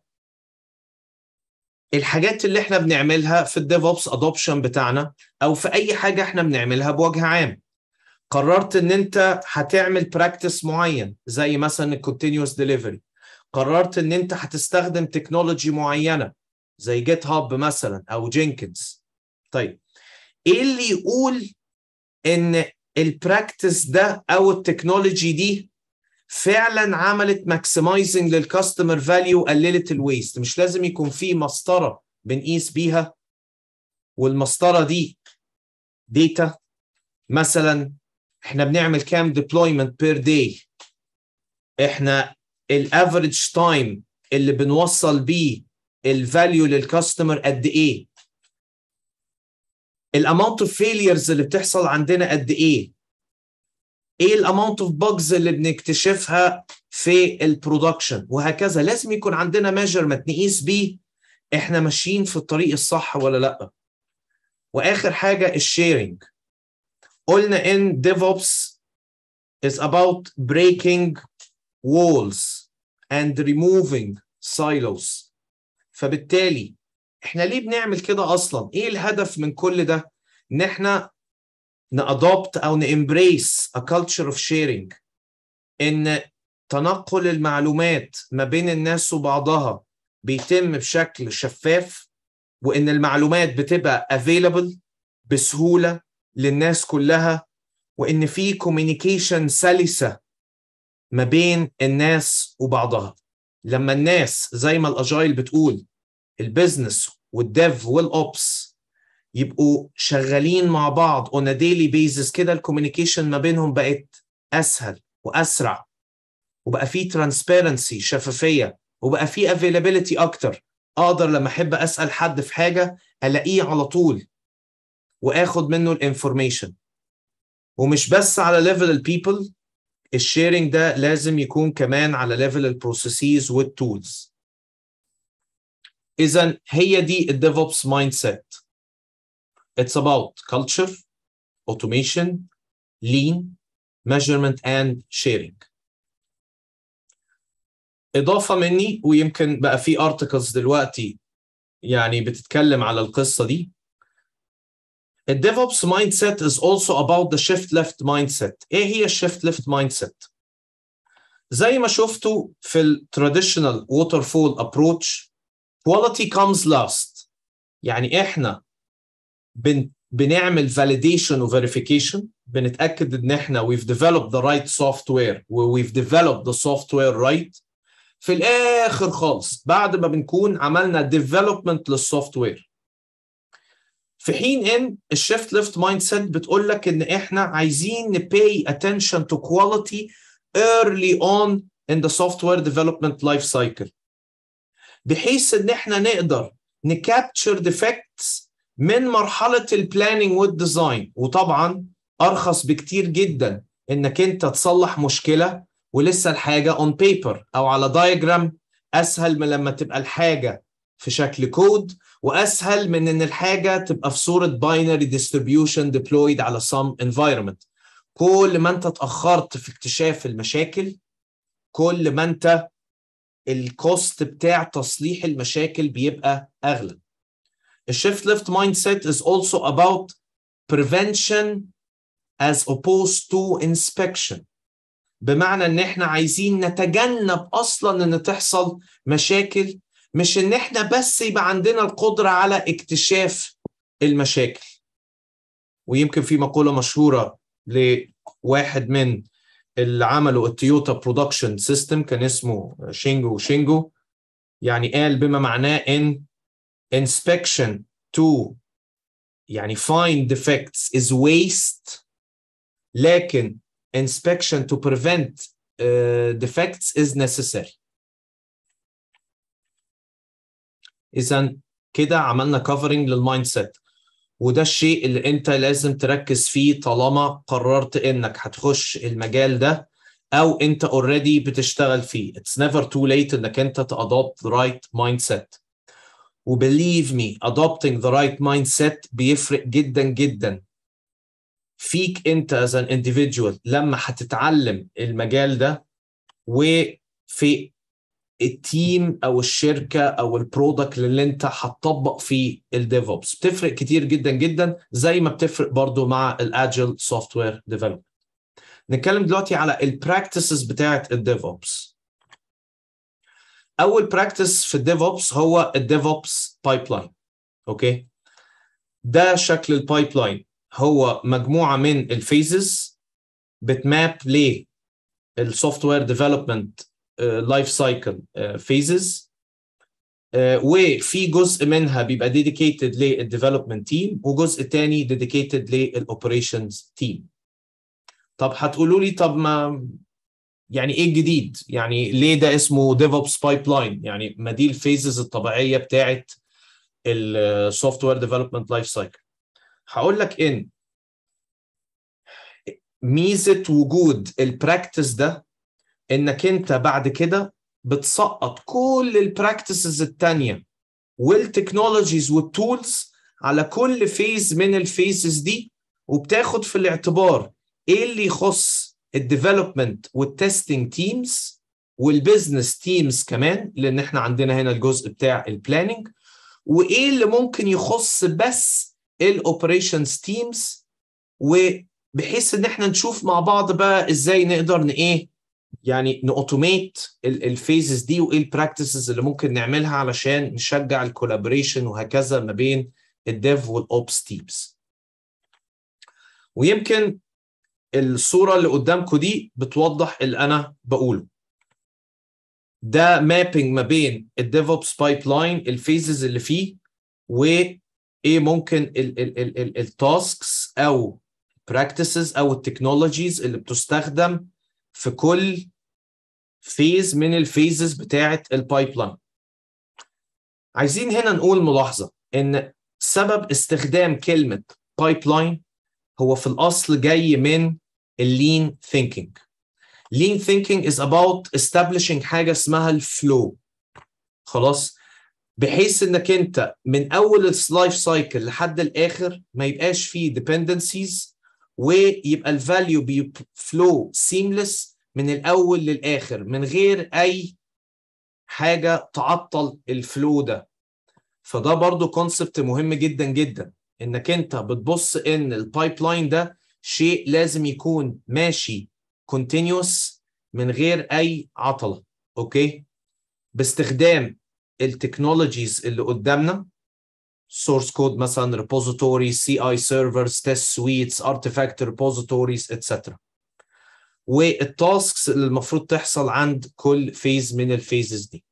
الحاجات اللي احنا بنعملها في الديف اوبس ادوبشن بتاعنا او في اي حاجه احنا بنعملها بوجه عام قررت ان انت هتعمل براكتس معين زي مثلا الكونتينوس ديليفري قررت ان انت هتستخدم تكنولوجي معينه زي جيت هاب مثلا او جينكنز طيب ايه اللي يقول ان البراكتس ده او التكنولوجي دي فعلا عملت ماكسمايزنج للكاستمر فاليو قللت الويست مش لازم يكون في مسطره بنقيس بيها والمسطره دي داتا مثلا احنا بنعمل كام ديبلويمنت بير داي احنا الافريج تايم اللي بنوصل بيه الفاليو للكاستمر قد ايه الاماونت اوف فيليرز اللي بتحصل عندنا قد ايه ايه الاماونت اوف بجز اللي بنكتشفها في البرودكشن وهكذا لازم يكون عندنا ميجرمنت نقيس بيه احنا ماشيين في الطريق الصح ولا لا واخر حاجه الشيرنج قلنا ان DevOps is about breaking walls and removing silos فبالتالي احنا ليه بنعمل كده اصلا ايه الهدف من كل ده ان احنا نادوبت او نامبريس a culture of sharing ان تنقل المعلومات ما بين الناس وبعضها بيتم بشكل شفاف وان المعلومات بتبقى available بسهوله للناس كلها وان في كوميونيكيشن سلسه ما بين الناس وبعضها لما الناس زي ما الاجايل بتقول البيزنس والديف والاوبس يبقوا شغالين مع بعض اون ديلي بيزس كده الكوميونيكيشن ما بينهم بقت اسهل واسرع وبقى في ترانسبيرنسي شفافيه وبقى في افيلابيلتي اكتر اقدر لما احب اسال حد في حاجه الاقيه على طول واخد منه الانفورميشن ومش بس على ليفل البيبل الشيرنج ده لازم يكون كمان على ليفل البروسيسز والتولز اذا هي دي الديفوبس مايند سيت It's about culture, automation, lean, measurement and sharing. إضافة مني ويمكن بقى في articles دلوقتي يعني بتتكلم على القصة دي. The DevOps mindset is also about the shift left mindset. إيه هي shift left mindset؟ زي ما شفتوا في ال traditional waterfall approach quality comes last. يعني إحنا بن بنعمل validation و verification بنتاكد ان احنا we've developed the right software و we've developed the software right في الاخر خالص بعد ما بنكون عملنا development للسوفت وير في حين ان الشيفت ليفت مايند سيت بتقول لك ان احنا عايزين نباي attention to quality early on in the software development life cycle بحيث ان احنا نقدر نكابتشر ديفكتس من مرحله البلاننج والديزاين وطبعا ارخص بكتير جدا انك انت تصلح مشكله ولسه الحاجه اون بيبر او على دايجرام اسهل من لما تبقى الحاجه في شكل كود واسهل من ان الحاجه تبقى في صوره باينري ديستريبيوشن ديبلويد على سم انفايرمنت كل ما انت اتاخرت في اكتشاف المشاكل كل ما انت الكوست بتاع تصليح المشاكل بيبقى اغلى الشيفت ليفت مايند سيت is also about prevention as opposed to inspection بمعنى ان احنا عايزين نتجنب اصلا ان تحصل مشاكل مش ان احنا بس يبقى عندنا القدره على اكتشاف المشاكل ويمكن في مقوله مشهوره لواحد من اللي عملوا التويوتا برودكشن سيستم كان اسمه شينجو شينجو يعني قال بما معناه ان inspection to يعني find defects is waste لكن inspection to prevent uh, defects is necessary اذا كده عملنا كفرنج للمايند سيت وده الشيء اللي انت لازم تركز فيه طالما قررت انك هتخش المجال ده او انت اوريدي بتشتغل فيه it's never too late انك انت تadopt the right mindset وبelieve me adopting the right mindset بيفرق جدا جدا فيك انت as an individual لما هتتعلم المجال ده وفي التيم او الشركه او البرودكت اللي انت هتطبق فيه الديفوبس بتفرق كتير جدا جدا زي ما بتفرق برضو مع الاجل سوفت وير ديفلوبمنت نتكلم دلوقتي على البراكتسز بتاعه الديفوبس اول براكتس في الديفوبس هو الديفوبس بايبلاين اوكي ده شكل البايبلاين هو مجموعه من الفيزز بتماب للسوفت وير ديفلوبمنت لايف سايكل فيزز وفي جزء منها بيبقى ديديكيتد للديفلوبمنت تيم وجزء تاني ديديكيتد للاوبريشنز تيم طب هتقولوا لي طب ما يعني ايه الجديد؟ يعني ليه ده اسمه ديفوبس بايب لاين؟ يعني ما دي الفيزز الطبيعيه بتاعت السوفت وير ديفلوبمنت لايف سايكل. هقول لك ان ميزه وجود البراكتس ده انك انت بعد كده بتسقط كل البراكتسز التانية والتكنولوجيز والتولز على كل فيز من الفيزز دي وبتاخد في الاعتبار ايه اللي يخص الديفلوبمنت والتستنج تيمز والبزنس تيمز كمان لان احنا عندنا هنا الجزء بتاع البلاننج وايه اللي ممكن يخص بس الاوبريشنز تيمز وبحيث ان احنا نشوف مع بعض بقى ازاي نقدر ايه يعني نأوتوميت الفيزز دي وايه البراكتسز اللي ممكن نعملها علشان نشجع الكولابوريشن وهكذا ما بين الديف والاوبس تيمز ويمكن الصوره اللي قدامكم دي بتوضح اللي انا بقوله ده مابينج ما بين الديفوبس بايب لاين الفيزز اللي فيه وايه ممكن التاسكس او براكتسز او التكنولوجيز اللي بتستخدم في كل فيز من الفيزز بتاعه البايب لاين عايزين هنا نقول ملاحظه ان سبب استخدام كلمه بايب لاين هو في الاصل جاي من اللين ثينكينج lean thinking is about establishing حاجه اسمها الفلو خلاص بحيث انك انت من اول اللايف سايكل لحد الاخر ما يبقاش فيه dependencies ويبقى الفاليو بيفلو سيملس من الاول للاخر من غير اي حاجه تعطل الفلو ده فده برضو كونسبت مهم جدا جدا انك انت بتبص ان البايب لاين ده شيء لازم يكون ماشي continuous من غير اي عطله اوكي باستخدام التكنولوجيز اللي قدامنا source code مثلا repository CI servers test suites artifact repositories etc والتاسكس اللي المفروض تحصل عند كل فيز من الفيزز دي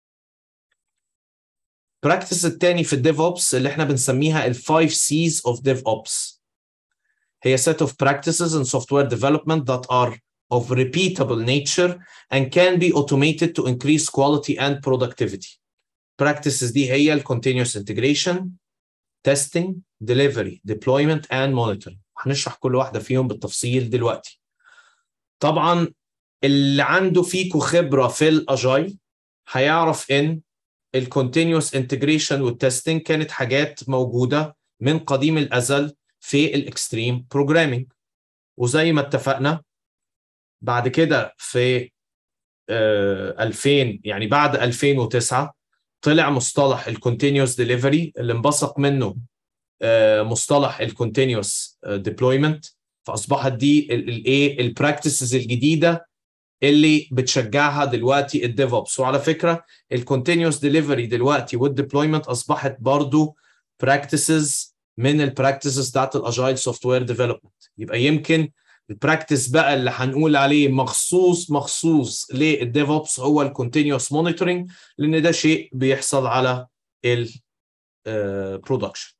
براكتس التاني في الديف اوبس اللي احنا بنسميها ال 5 C's of DevOps هي set of practices in software development that are of repeatable nature and can be automated to increase quality and productivity. Practices دي هي ال continuous integration, testing, delivery, deployment and monitoring. هنشرح كل واحدة فيهم بالتفصيل دلوقتي. طبعا اللي عنده فيكو خبرة في الأجايل هيعرف إن ال continuous integration والتستنج كانت حاجات موجودة من قديم الأزل في الاكستريم بروجرامينج وزي ما اتفقنا بعد كده في آه 2000 يعني بعد 2009 طلع مصطلح الكونتينوس ديليفري اللي انبثق منه آه مصطلح الكونتينوس ديبلويمنت فاصبحت دي الايه البراكتسز الجديده اللي بتشجعها دلوقتي الديفوبس وعلى فكره الكونتينوس ديليفري دلوقتي والديبلويمنت اصبحت برضو براكتسز من البراكتسز بتاعت الاجايل سوفت وير ديفلوبمنت يبقى يمكن البراكتس بقى اللي هنقول عليه مخصوص مخصوص للديفوبس هو الكونتينوس مونيتورنج لان ده شيء بيحصل على البرودكشن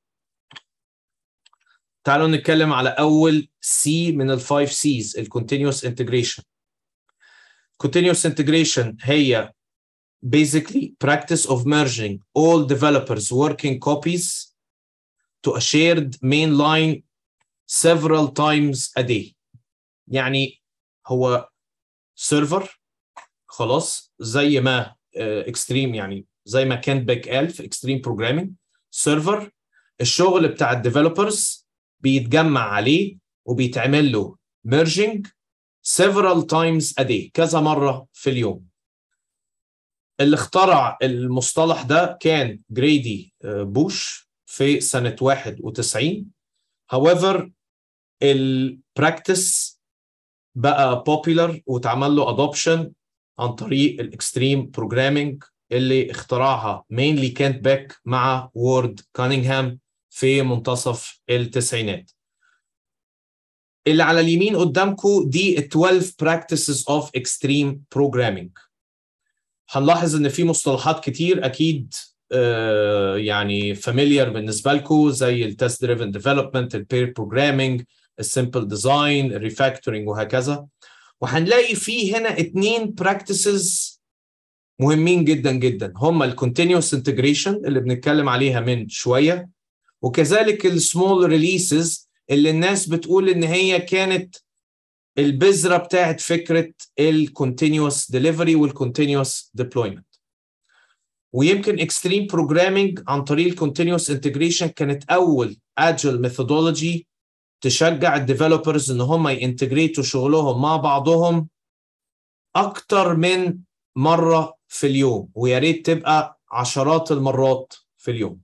تعالوا نتكلم على اول سي من الفايف سيز الكونتينوس انتجريشن continuous integration هي basically practice of merging all developers working copies to a shared main line several times a day يعني هو سيرفر خلاص زي ما اكستريم يعني زي ما كان باك قال في اكستريم بروجرامينج سيرفر الشغل بتاع الديفلوبرز بيتجمع عليه وبيتعمل له merging several times a day كذا مرة في اليوم اللي اخترع المصطلح ده كان جريدي بوش في سنة 91 however البراكتس بقى popular واتعمل له adoption عن طريق الاكستريم بروجرامينج اللي اخترعها mainly كانت باك مع وورد كانينغهام في منتصف التسعينات اللي على اليمين قدامكم دي 12 practices of extreme programming هنلاحظ ان في مصطلحات كتير اكيد آه، يعني فاميليار بالنسبه لكم زي التست دريفن ديفلوبمنت البير بروجرامينج السمبل ديزاين الريفاكتورنج وهكذا وهنلاقي فيه هنا اتنين براكتسز مهمين جدا جدا هما الكونتينوس انتجريشن اللي بنتكلم عليها من شويه وكذلك السمول ريليسز اللي الناس بتقول ان هي كانت البذره بتاعت فكره الكونتينوس ديليفري والكونتينوس ديبلويمنت ويمكن اكستريم بروجرامينج عن طريق الكونتينوس انتجريشن كانت اول اجل ميثودولوجي تشجع الديفلوبرز ان هم ينتجريتوا شغلهم مع بعضهم اكتر من مره في اليوم ويا ريت تبقى عشرات المرات في اليوم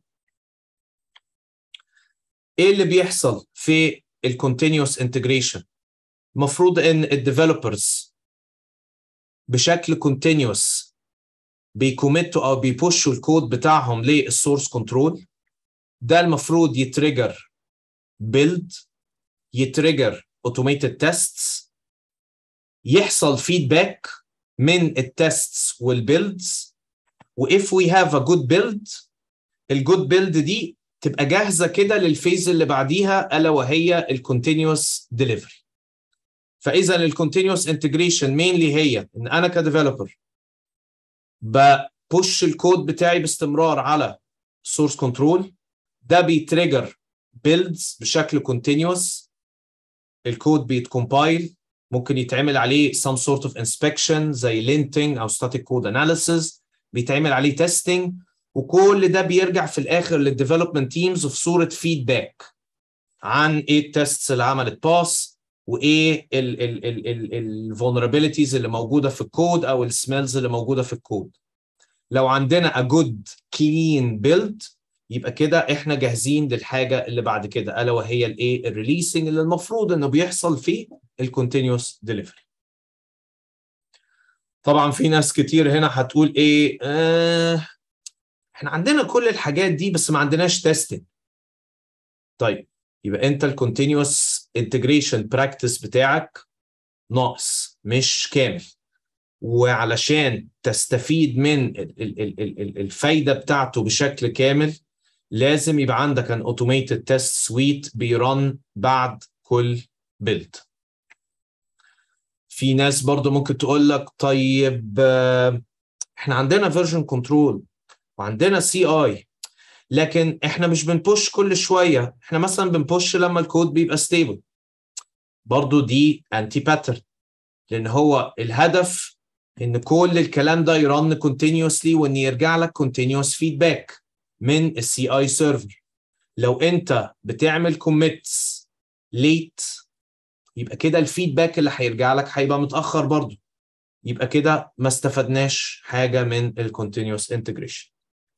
ايه اللي بيحصل في الكونتينوس انتجريشن المفروض ان الديفلوبرز بشكل كونتينوس بيكوميتوا او بيبوشوا الكود بتاعهم للسورس كنترول ده المفروض يتريجر بيلد يتريجر اوتوميتد تيستس يحصل فيدباك من التيستس والبيلدز واف وي هاف ا جود بيلد الجود بيلد دي تبقى جاهزه كده للفيز اللي بعديها الا وهي الكونتينوس ديليفري فاذا الكونتينوس انتجريشن مينلي هي ان انا كديفلوبر ببوش الكود بتاعي باستمرار على سورس كنترول ده بيتريجر بيلدز بشكل كونتينوس الكود بيتكمبايل ممكن يتعمل عليه some sort of inspection زي linting او static code analysis بيتعمل عليه testing وكل ده بيرجع في الاخر للديفلوبمنت تيمز في صوره فيدباك عن ايه التستس اللي عملت باس وايه الفولنربيلتيز اللي موجوده في الكود او السميلز اللي موجوده في الكود لو عندنا a good clean build يبقى كده احنا جاهزين للحاجه اللي بعد كده الا وهي الايه الريليسنج اللي المفروض انه بيحصل فيه الكونتينوس ديليفري طبعا في ناس كتير هنا هتقول ايه آه احنا عندنا كل الحاجات دي بس ما عندناش تيستنج طيب يبقى انت الكونتينوس انتجريشن براكتس بتاعك ناقص مش كامل وعلشان تستفيد من الفايده بتاعته بشكل كامل لازم يبقى عندك ان اوتوميتد تيست سويت بيرن بعد كل بيلد في ناس برضو ممكن تقول لك طيب احنا عندنا فيرجن كنترول وعندنا سي اي لكن احنا مش بنبوش كل شويه احنا مثلا بنبوش لما الكود بيبقى ستيبل برضو دي انتي باترن لان هو الهدف ان كل الكلام ده يرن كونتينيوسلي وان يرجع لك كونتينيوس فيدباك من السي اي سيرفر لو انت بتعمل كوميتس ليت يبقى كده الفيدباك اللي هيرجع لك هيبقى متاخر برضو يبقى كده ما استفدناش حاجه من الكونتينيوس انتجريشن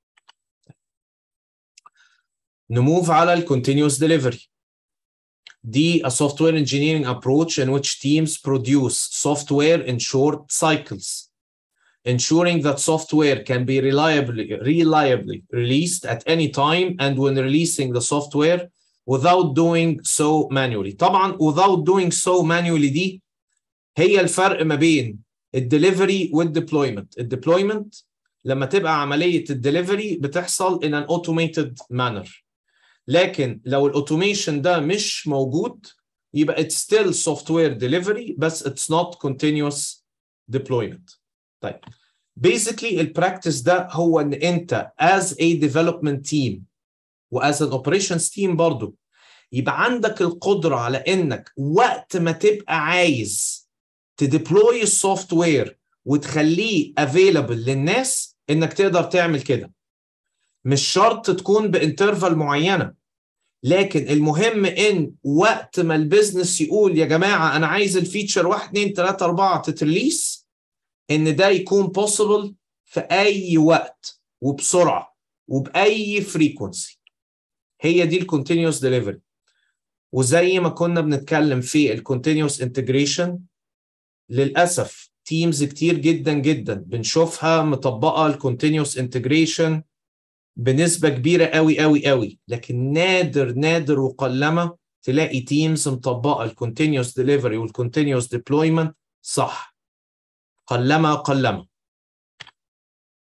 نموف على الكونتينيوس ديليفري دي a software engineering approach in which teams produce software in short cycles ensuring that software can be reliably reliably released at any time and when releasing the software without doing so manually طبعا without doing so manually دي هي الفرق ما بين الدليفري والديبلويمنت الديبلويمنت لما تبقى عمليه الدليفري بتحصل in an automated manner لكن لو الاوتوميشن ده مش موجود يبقى it's still software delivery بس it's not continuous deployment طيب basically البراكتس ده هو ان انت as a development team و as an operations team برضو يبقى عندك القدرة على انك وقت ما تبقى عايز تديبلوي السوفت وير وتخليه available للناس انك تقدر تعمل كده مش شرط تكون بانترفال معينه لكن المهم ان وقت ما البيزنس يقول يا جماعه انا عايز الفيتشر 1 2 3 4 تتريليس ان ده يكون بوسيبل في اي وقت وبسرعه وباي فريكونسي هي دي الكونتينوس ديليفري وزي ما كنا بنتكلم في الكونتينوس انتجريشن للاسف تيمز كتير جدا جدا بنشوفها مطبقه الكونتينوس انتجريشن بنسبه كبيره قوي قوي قوي لكن نادر نادر وقلما تلاقي تيمز مطبقه الكونتينوس ديليفري والكونتينوس ديبلويمنت صح قلما قلما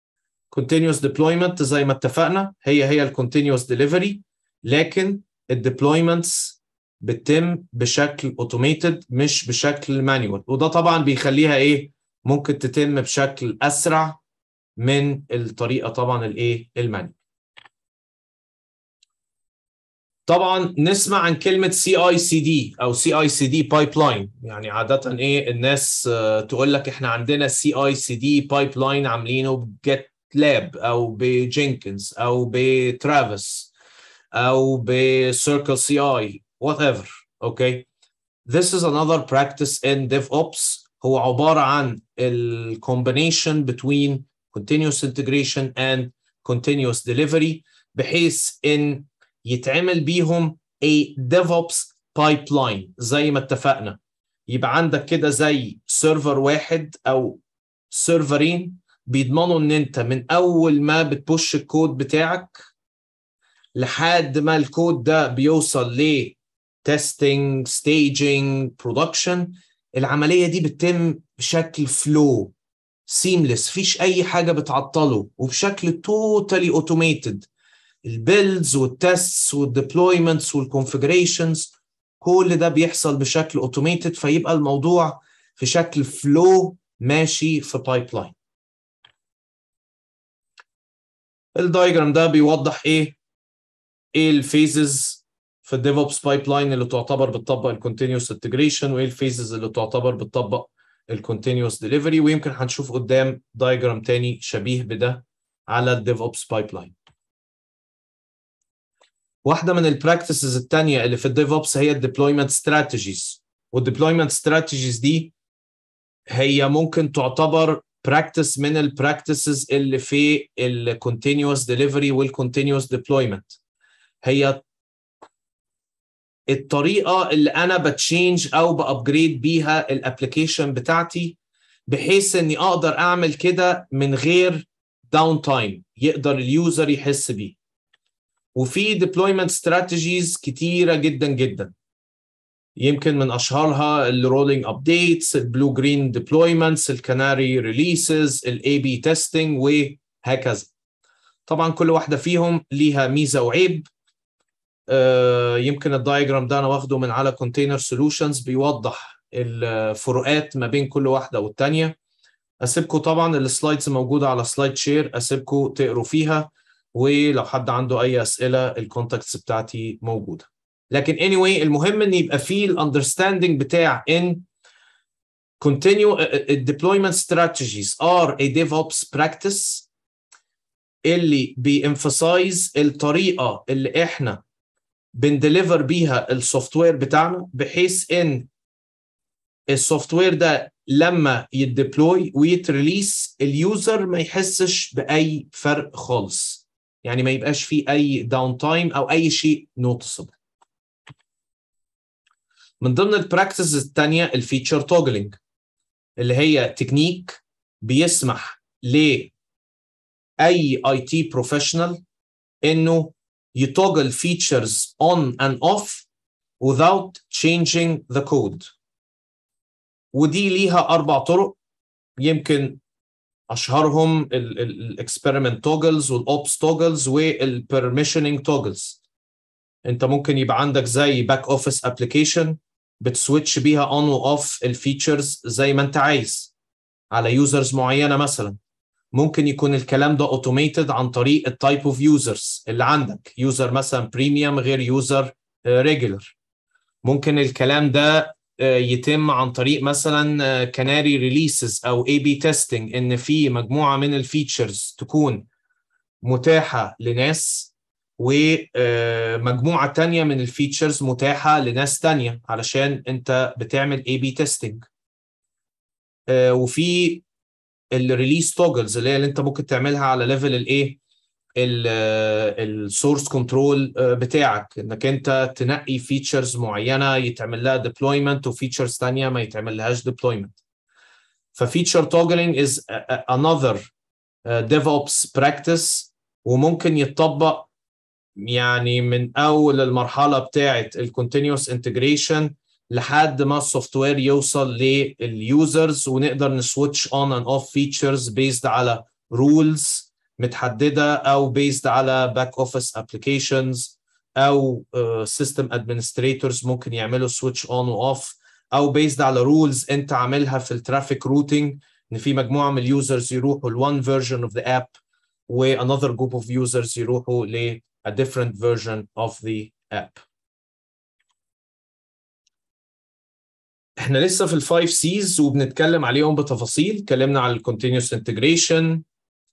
continuous deployment زي ما اتفقنا هي هي ال continuous delivery لكن الديبلويمنتس بتتم بشكل اوتوميتد مش بشكل مانيوال وده طبعا بيخليها ايه ممكن تتم بشكل اسرع من الطريقه طبعا الايه المانيوال طبعا نسمع عن كلمه سي اي سي دي او سي اي سي دي بايب لاين يعني عاده ايه الناس تقول لك احنا عندنا سي اي سي دي بايب لاين عاملينه بجيت لاب او بجينكنز او بترافيس او بسيركل سي اي whatever okay this is another practice in DevOps هو عبارة عن ال combination between continuous integration and continuous delivery بحيث ان يتعمل بيهم a DevOps pipeline زي ما اتفقنا يبقى عندك كده زي سيرفر واحد او سيرفرين بيضمنوا ان انت من اول ما بتبوش الكود بتاعك لحد ما الكود ده بيوصل ل testing staging production العمليه دي بتتم بشكل فلو سيمليس مفيش اي حاجه بتعطله وبشكل توتالي اوتوميتد البيلدز والتستس والديبلويمنتس والكونفجريشنز كل ده بيحصل بشكل اوتوميتد فيبقى الموضوع في شكل فلو ماشي في بايب لاين الدايجرام ده بيوضح ايه ايه الفيزز في الديفوبس بايب لاين اللي تعتبر بتطبق الكونتينوس انتجريشن وايه الفيزز اللي تعتبر بتطبق الكونتينوس ديليفري ويمكن هنشوف قدام دايجرام تاني شبيه بده على الديفوبس بايب لاين واحده من البراكتسز الثانيه اللي في الديفوبس هي الديبلويمنت ستراتيجيز والديبلويمنت ستراتيجيز دي هي ممكن تعتبر براكتس من البراكتسز اللي في الكونتينوس ديليفري والكونتينوس ديبلويمنت هي الطريقه اللي انا بتشينج او بابجريد بيها الابلكيشن بتاعتي بحيث اني اقدر اعمل كده من غير داون تايم يقدر اليوزر يحس بيه وفي ديبلويمنت استراتيجيز كتيره جدا جدا يمكن من اشهرها الرولينج ابديتس البلو جرين ديبلويمنتس الكناري ريليسز الاي بي تيستنج وهكذا طبعا كل واحده فيهم ليها ميزه وعيب آه يمكن الدايجرام ده انا واخده من على كونتينر سولوشنز بيوضح الفروقات ما بين كل واحده والثانيه اسيبكم طبعا السلايدز موجوده على سلايد شير اسيبكم تقروا فيها ولو حد عنده اي اسئله الكونتاكتس بتاعتي موجوده لكن anyway المهم ان يبقى فيه الاندرستاندنج بتاع ان continue deployment strategies are a DevOps practice اللي بيemphasize الطريقه اللي احنا بندليفر بيها السوفت وير بتاعنا بحيث ان السوفت وير ده لما يديبلوي ويتريليس اليوزر ما يحسش باي فرق خالص يعني ما يبقاش فيه اي داون تايم او اي شيء نوتسبل من ضمن البراكتسز الثانيه الفيتشر توجلينج اللي هي تكنيك بيسمح ل اي اي تي بروفيشنال انه يتوجل features on and off without changing the code ودي ليها اربع طرق يمكن اشهرهم الاكسبيرمنت توجلز والاوبس توجلز والبرميشننج توجلز انت ممكن يبقى عندك زي باك اوفيس ابلكيشن بتسويتش بيها اون واوف الفيتشرز زي ما انت عايز على يوزرز معينه مثلا ممكن يكون الكلام ده اوتوميتد عن طريق التايب اوف يوزرز اللي عندك يوزر مثلا بريميوم غير يوزر ريجولر ممكن الكلام ده يتم عن طريق مثلا كناري ريليسز او اي بي تيستنج ان في مجموعه من الفيتشرز تكون متاحه لناس ومجموعه تانية من الفيتشرز متاحه لناس تانية علشان انت بتعمل اي بي تيستنج وفي الريليس توجلز اللي هي اللي انت ممكن تعملها على ليفل الايه السورس كنترول بتاعك انك انت تنقي فيتشرز معينه يتعمل لها ديبلويمنت وفيتشرز ثانيه ما يتعمل لهاش ديبلويمنت ففيتشر توجلينج از another DevOps practice وممكن يتطبق يعني من اول المرحله بتاعه الكونتينوس انتجريشن لحد ما السوفت وير يوصل لليوزرز ونقدر نسويتش اون اند اوف فيتشرز بيزد على رولز متحدده او based على back office applications او uh, system administrators ممكن يعملوا switch on و off او based على rules انت عاملها في الترافيك روتينج ان في مجموعه من اليوزرز يروحوا ل one version of the app و another group of users يروحوا ل a different version of the app. احنا لسه في الفايف سيز وبنتكلم عليهم بتفاصيل اتكلمنا على الكونتينوس انتجريشن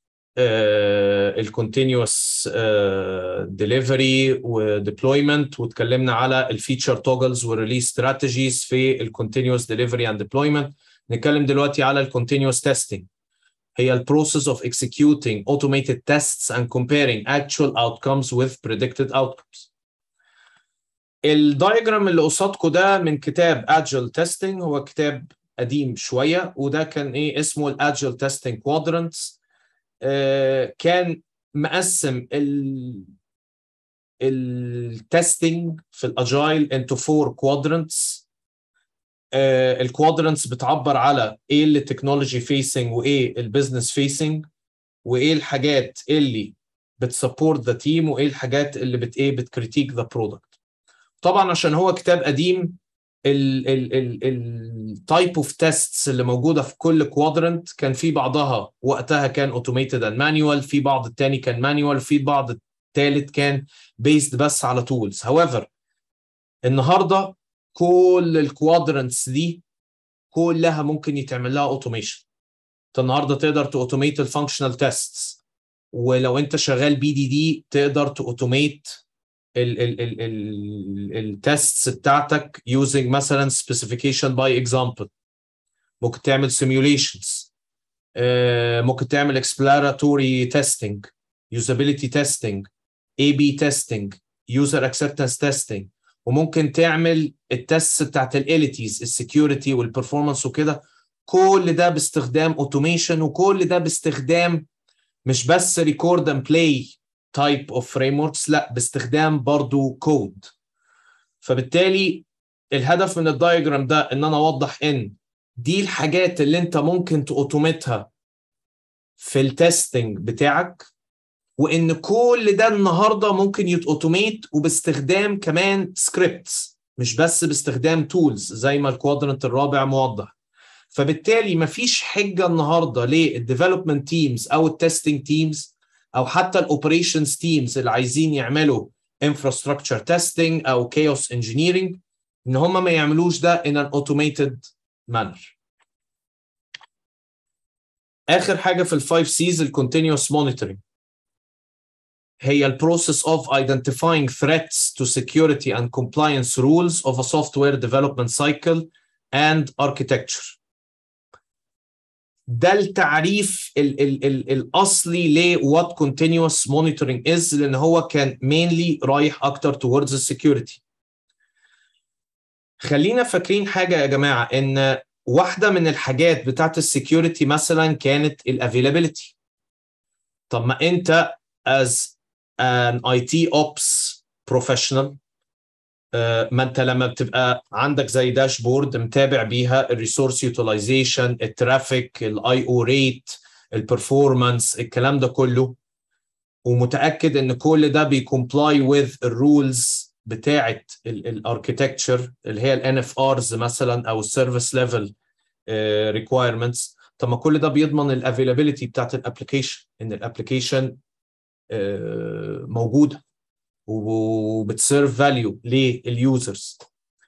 الكونتينوس ديليفري وديبلويمنت واتكلمنا على الفيتشر توجلز والريليس استراتيجيز في الكونتينوس ديليفري اند ديبلويمنت نتكلم دلوقتي على الكونتينوس تيستنج هي البروسيس of executing automated tests and comparing actual outcomes with predicted outcomes. الدايجرام اللي قصادكم ده من كتاب Agile Testing هو كتاب قديم شوية وده كان ايه اسمه الأجل تيستنج كوادرنتس كان مقسم ال التستنج في الاجايل انتو فور كوادرنتس الكوادرنتس بتعبر على ايه اللي تكنولوجي فيسنج وايه البيزنس فيسنج وايه الحاجات اللي بتسبورت ذا تيم وايه الحاجات اللي بت ايه بتكريتيك ذا برودكت طبعا عشان هو كتاب قديم التايب اوف تيستس اللي موجوده في كل كوادرنت كان في بعضها وقتها كان اوتوميتد اند مانيوال في بعض التاني كان مانيوال في بعض الثالث كان بيست بس على تولز هاويفر النهارده كل الكوادرنتس دي كلها ممكن يتعمل لها اوتوميشن انت النهارده تقدر تاوتوميت الفانكشنال تيستس ولو انت شغال بي دي دي تقدر تاوتوميت التيستس بتاعتك using مثلا specification by example ممكن تعمل simulations ممكن تعمل exploratory testing usability testing A-B testing user acceptance testing وممكن تعمل التست بتاعت الاليتيز السكيورتي والبرفورمانس وكده كل ده باستخدام اوتوميشن وكل ده باستخدام مش بس ريكورد اند بلاي تايب اوف فريم وركس لا باستخدام برضو كود فبالتالي الهدف من الدايجرام ده ان انا اوضح ان دي الحاجات اللي انت ممكن تاوتوميتها في التستنج بتاعك وان كل ده النهارده ممكن يتاوتوميت وباستخدام كمان سكريبتس مش بس باستخدام تولز زي ما الكوادرنت الرابع موضح فبالتالي مفيش حجه النهارده للديفلوبمنت تيمز او التستنج تيمز او حتى الاوبريشنز تيمز اللي عايزين يعملوا انفراستراكشر تيستنج او chaos انجينيرنج ان هم ما يعملوش ده in an automated manner اخر حاجه في الفايف سيز الكونتينوس مونيتورنج هي البروسيس of identifying threats to security and compliance rules of a software development cycle and architecture ده التعريف ال ال ال الاصلي ل what continuous monitoring is لان هو كان mainly رايح اكتر towards السكيورتي خلينا فاكرين حاجه يا جماعه ان واحده من الحاجات بتاعت السكيورتي مثلا كانت الافيلابيلتي طب ما انت as an IT ops professional ما انت لما بتبقى عندك زي داشبورد متابع بيها الريسورس يوتيلايزيشن الترافيك الاي او ريت البرفورمانس الكلام ده كله ومتاكد ان كل ده بيكومبلاي وذ الرولز بتاعه الاركتكتشر اللي هي الان اف ارز مثلا او السيرفيس ليفل ريكوايرمنتس طب ما كل ده بيضمن الافيلابيلتي بتاعت الابلكيشن ان الابلكيشن موجوده وبتسيرف فاليو لليوزرز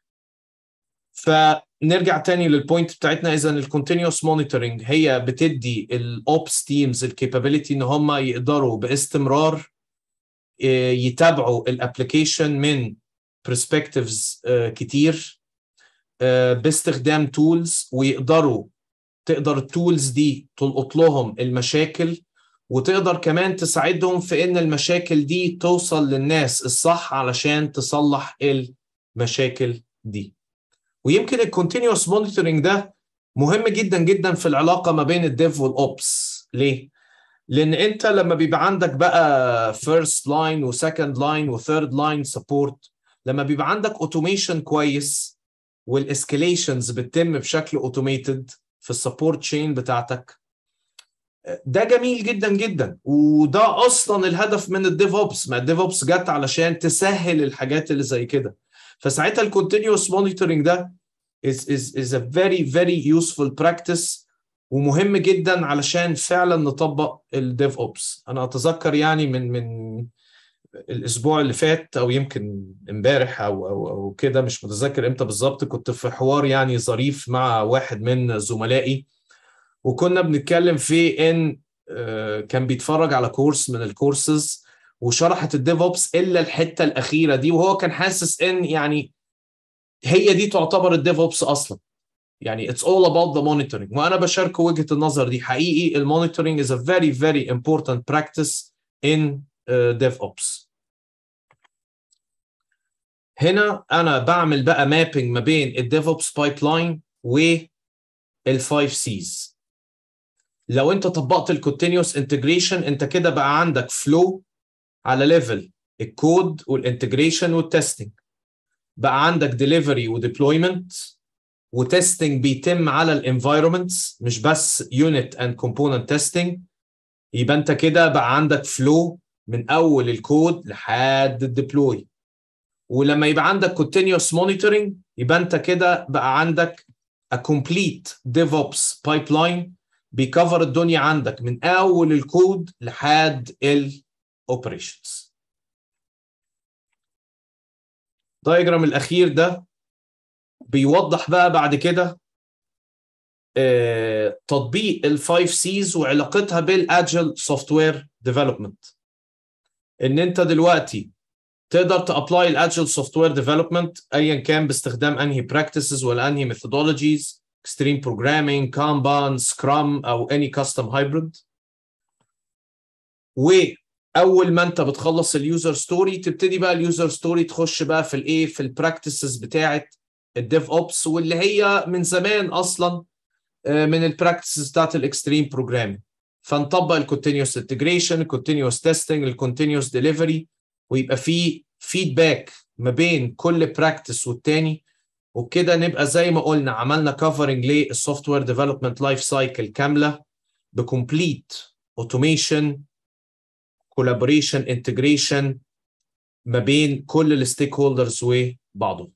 فنرجع تاني للبوينت بتاعتنا اذا الكونتينوس مونيتورنج هي بتدي الاوبس تيمز الكابابيلتي ان هم يقدروا باستمرار يتابعوا الابلكيشن من برسبكتيفز كتير باستخدام تولز ويقدروا تقدر التولز دي تلقط لهم المشاكل وتقدر كمان تساعدهم في ان المشاكل دي توصل للناس الصح علشان تصلح المشاكل دي ويمكن الكونتينوس مونيتورنج ده مهم جدا جدا في العلاقه ما بين الديف والاوبس ليه لان انت لما بيبقى عندك بقى فيرست لاين وسكند لاين وثيرد لاين سبورت لما بيبقى عندك اوتوميشن كويس والاسكيليشنز بتتم بشكل اوتوميتد في السبورت تشين بتاعتك ده جميل جدا جدا وده اصلا الهدف من الديف اوبس ما الديف اوبس جت علشان تسهل الحاجات اللي زي كده فساعتها الكونتينوس مونيتورنج ده is is is a very very useful practice ومهم جدا علشان فعلا نطبق الديف اوبس انا اتذكر يعني من من الاسبوع اللي فات او يمكن امبارح او او او كده مش متذكر امتى بالظبط كنت في حوار يعني ظريف مع واحد من زملائي وكنا بنتكلم في ان كان بيتفرج على كورس من الكورسز وشرحت الديف اوبس الا الحته الاخيره دي وهو كان حاسس ان يعني هي دي تعتبر الديف اوبس اصلا يعني it's all about the monitoring وانا بشارك وجهه النظر دي حقيقي المونيتورنج is a very very important practice in uh, DevOps هنا انا بعمل بقى مابينج ما بين الديفوبس بايب لاين والفايف سيز لو انت طبقت الكونتينوس انتجريشن انت كده بقى عندك فلو على ليفل الكود والانتجريشن والتستنج بقى عندك ديليفري وديبلويمنت وتستنج بيتم على الانفايرمنتس مش بس يونت اند كومبوننت تيستنج يبقى انت كده بقى عندك فلو من اول الكود لحد الديبلوي ولما يبقى عندك continuous monitoring يبقى انت كده بقى عندك a complete DevOps pipeline بيكفر الدنيا عندك من اول الكود لحد الاوبريشنز الدايجرام الاخير ده بيوضح بقى بعد كده آه تطبيق الفايف سيز وعلاقتها بالاجل سوفت وير ديفلوبمنت ان انت دلوقتي تقدر تابلاي الاجل سوفت وير ديفلوبمنت ايا كان باستخدام انهي براكتسز ولا انهي ميثودولوجيز اكستريم بروجرامينج كانبان سكرام او اني كاستم هايبريد واول ما انت بتخلص اليوزر ستوري تبتدي بقى اليوزر ستوري تخش بقى في الايه في البراكتسز بتاعه الديف اوبس واللي هي من زمان اصلا من البراكتسز بتاعت الاكستريم بروجرامينج فنطبق الكونتينوس انتجريشن الكونتينوس تيستنج الكونتينوس ديليفري ويبقى في فيدباك ما بين كل براكتس والتاني وبكده نبقى زي ما قلنا عملنا كفرنج للسوفت وير ديفلوبمنت لايف سايكل كامله بكمبليت اوتوميشن كولابوريشن انتجريشن ما بين كل الستيك هولدرز وبعضهم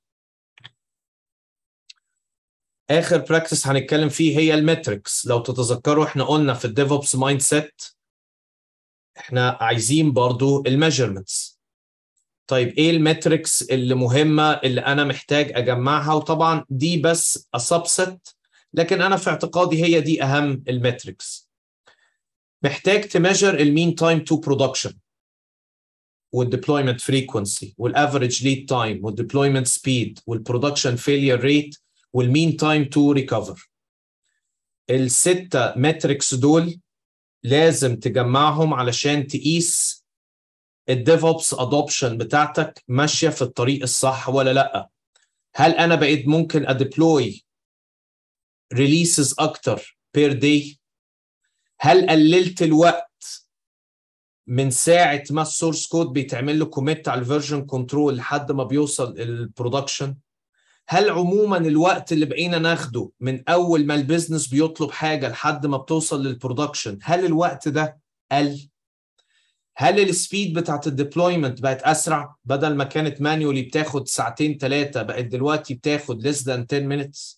اخر براكتس هنتكلم فيه هي المتركس لو تتذكروا احنا قلنا في الديفوبس مايند سيت احنا عايزين برضو الميجرمنتس طيب ايه المتركس اللي مهمه اللي انا محتاج اجمعها وطبعا دي بس سبست لكن انا في اعتقادي هي دي اهم المتركس محتاج تميجر المين تايم تو برودكشن والديبلويمنت فريكونسي والافريج ليد تايم والديبلويمنت سبيد والبرودكشن فيلير ريت والمين تايم تو ريكفر الستة متريكس دول لازم تجمعهم علشان تقيس الديفوبس ادوبشن بتاعتك ماشيه في الطريق الصح ولا لا هل انا بقيت ممكن اديبلوي ريليسز اكتر بير داي هل قللت الوقت من ساعه ما السورس كود بيتعمل له كوميت على الفيرجن كنترول لحد ما بيوصل البرودكشن هل عموما الوقت اللي بقينا ناخده من اول ما البيزنس بيطلب حاجه لحد ما بتوصل للبرودكشن هل الوقت ده قل هل السبيد بتاعت الديبلويمنت بقت اسرع بدل ما كانت مانيولي بتاخد ساعتين ثلاثه بقت دلوقتي بتاخد less than 10 minutes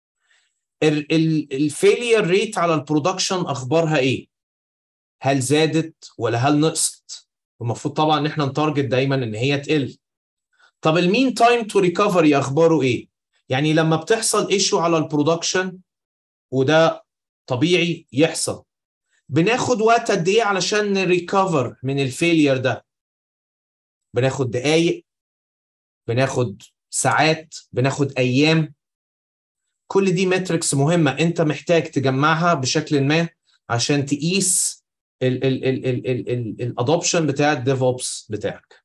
الفيلير ريت على البرودكشن اخبارها ايه هل زادت ولا هل نقصت المفروض طبعا ان احنا نتارجت دايما ان هي تقل طب المين تايم تو ريكفري اخباره ايه يعني لما بتحصل ايشو على البرودكشن وده طبيعي يحصل بناخد وقت قد ايه علشان نريكفر من الفيلير ده بناخد دقايق بناخد ساعات بناخد ايام كل دي ماتريكس مهمه انت محتاج تجمعها بشكل ما عشان تقيس الادوبشن بتاع الديف اوبس بتاعك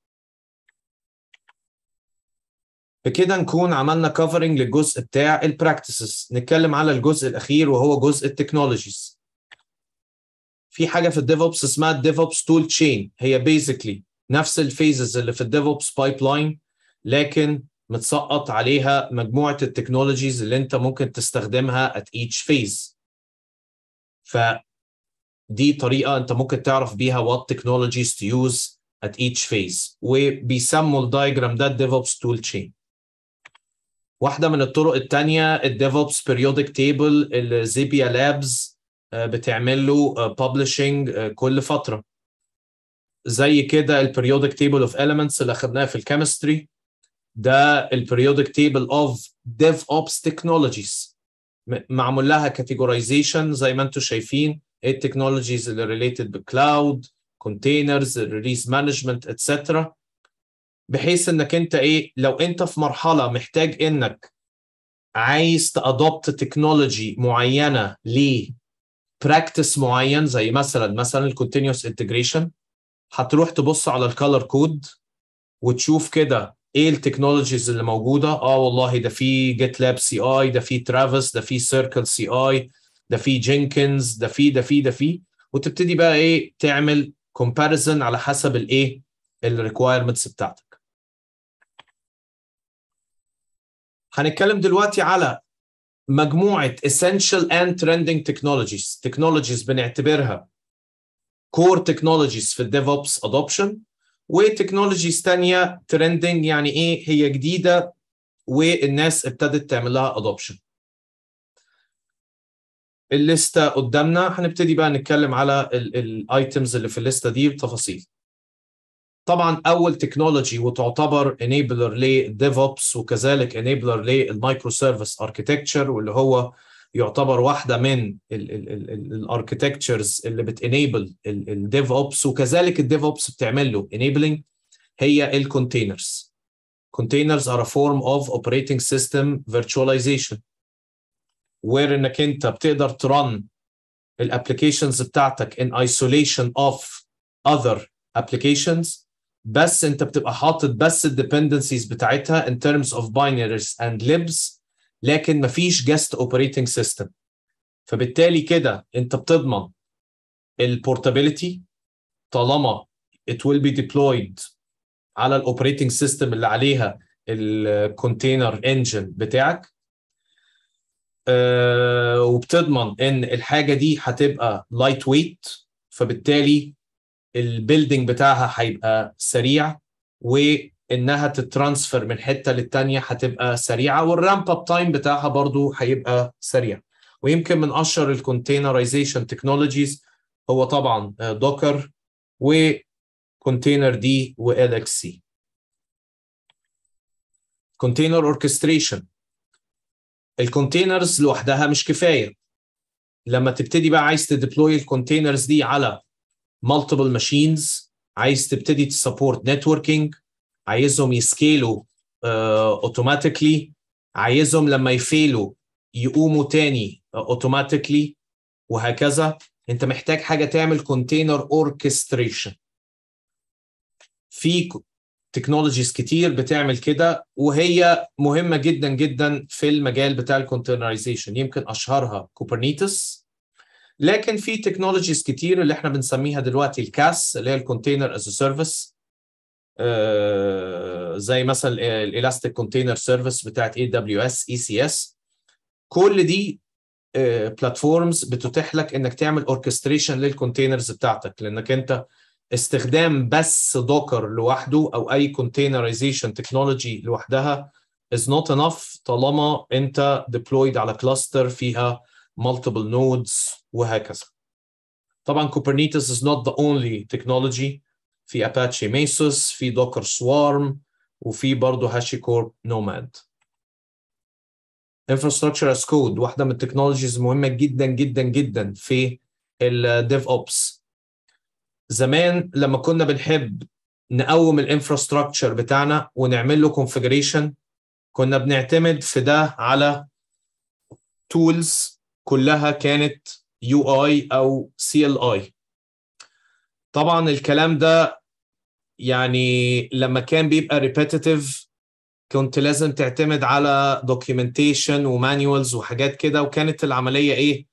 بكده نكون عملنا كفرنج للجزء بتاع البراكتسز نتكلم على الجزء الاخير وهو جزء التكنولوجيز في حاجه في الديفوبس اسمها الديفوبس تول تشين هي بيزيكلي نفس الفيزز اللي في الديفوبس بايب لاين لكن متسقط عليها مجموعه التكنولوجيز اللي انت ممكن تستخدمها at each phase ف دي طريقه انت ممكن تعرف بيها what technologies to use at each phase وبيسموا الدايجرام ده الديفوبس تول تشين واحده من الطرق الثانيه الديفوبس بيريودك تيبل اللي زيبيا لابز بتعمل له ببلشنج كل فتره زي كده البريودك تيبل اوف elements اللي اخدناها في الكيمستري ده البريودك تيبل اوف ديف اوبس تكنولوجيز معمول لها كاتيجورايزيشن زي ما انتم شايفين ايه التكنولوجيز اللي ريليتد بالكلاود كونتينرز الريليز مانجمنت اتسترا بحيث انك انت ايه لو انت في مرحله محتاج انك عايز تادوبت تكنولوجي معينه ل براكتس معين زي مثلا مثلا الكونتينوس انتجريشن هتروح تبص على الكالر كود وتشوف كده ايه التكنولوجيز اللي موجوده اه والله ده في جيت لاب سي اي ده في ترافيس ده في سيركل سي اي ده في جينكنز ده في ده في ده في وتبتدي بقى ايه تعمل كومباريزن على حسب الايه الريكوايرمنتس بتاعتك هنتكلم دلوقتي على مجموعه essential and trending technologies technologies بنعتبرها core technologies في الديفوبس adoption وتكنولوجيز تانية ترندنج يعني ايه هي جديدة والناس ابتدت تعمل لها adoption الليستة قدامنا هنبتدي بقى نتكلم على الايتمز اللي في الليستة دي بتفاصيل طبعا اول تكنولوجي وتعتبر انيبلر للديفوبس وكذلك انيبلر للمايكرو سيرفيس اركيتكتشر واللي هو يعتبر واحده من الاركتكتشرز اللي بتنيبل الديف اوبس وكذلك الديف اوبس بتعمل له enabling هي الكونتينرز containers are a form of operating system virtualization where انك انت بتقدر ترن الابلكيشنز بتاعتك in isolation of other applications بس انت بتبقى حاطط بس الديبندنسيز بتاعتها in terms of binaries and libs لكن مفيش جست اوبريتنج سيستم فبالتالي كده انت بتضمن البورتابيلتي طالما it will be deployed على الاوبريتنج سيستم اللي عليها الكونتينر انجن بتاعك أه وبتضمن ان الحاجه دي هتبقى لايت ويت فبالتالي البيلدينج بتاعها هيبقى سريع و انها تترانسفر من حته للتانيه هتبقى سريعه والرامب اب تايم بتاعها برضو هيبقى سريع ويمكن من اشهر الكونتينرايزيشن تكنولوجيز هو طبعا دوكر وكونتينر دي وال اكس سي كونتينر اوركستريشن الكونتينرز لوحدها مش كفايه لما تبتدي بقى عايز تديبلوي الكونتينرز دي على مالتيبل ماشينز عايز تبتدي تسبورت نتوركينج عايزهم يسكيلوا اوتوماتيكلي uh, عايزهم لما يفيلوا يقوموا تاني اوتوماتيكلي uh, وهكذا انت محتاج حاجه تعمل كونتينر اوركستريشن في تكنولوجيز كتير بتعمل كده وهي مهمه جدا جدا في المجال بتاع الكونتينرايزيشن يمكن اشهرها كوبرنيتس لكن في تكنولوجيز كتير اللي احنا بنسميها دلوقتي الكاس اللي هي الكونتينر از سيرفيس زي مثلا الالاستيك كونتينر سيرفيس بتاعت اي دبليو اس اي سي اس كل دي بلاتفورمز بتتيح لك انك تعمل اوركستريشن للكونتينرز بتاعتك لانك انت استخدام بس دوكر لوحده او اي كونتينرايزيشن تكنولوجي لوحدها is not enough طالما انت deployed على كلاستر فيها multiple nodes وهكذا طبعا Kubernetes is not the only technology في اباتشي ميسوس في دوكر سوارم وفي برضه هاشيكورب نوماد انفراستراكشر از كود واحده من التكنولوجيز مهمه جدا جدا جدا في الديف اوبس زمان لما كنا بنحب نقوم الانفراستراكشر بتاعنا ونعمل له كونفيجريشن كنا بنعتمد في ده على تولز كلها كانت يو اي او سي ال اي طبعا الكلام ده يعني لما كان بيبقى ريبيتيتيف كنت لازم تعتمد على دوكيومنتيشن ومانيوالز وحاجات كده وكانت العمليه ايه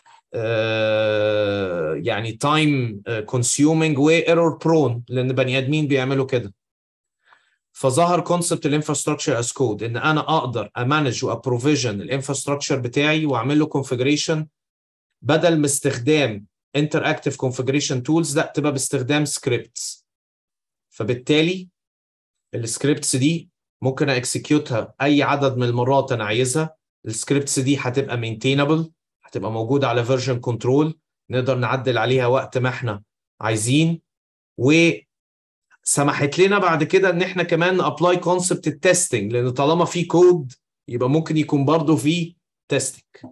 آه يعني تايم كونسيومينج وايرور برون لان بني ادمين بيعملوا كده فظهر كونسبت الانفراستراكشر از كود ان انا اقدر امانج وابروفيجن الانفراستراكشر بتاعي واعمل له كونفيجريشن بدل من استخدام interactive configuration tools لا تبقى باستخدام سكريبتس فبالتالي السكريبتس دي ممكن اكسكيوتها اي عدد من المرات انا عايزها السكريبتس دي هتبقى مينتينبل هتبقى موجوده على فيرجن كنترول نقدر نعدل عليها وقت ما احنا عايزين وسمحت لنا بعد كده ان احنا كمان ابلاي كونسبت التستنج لان طالما في كود يبقى ممكن يكون برضه في تيستنج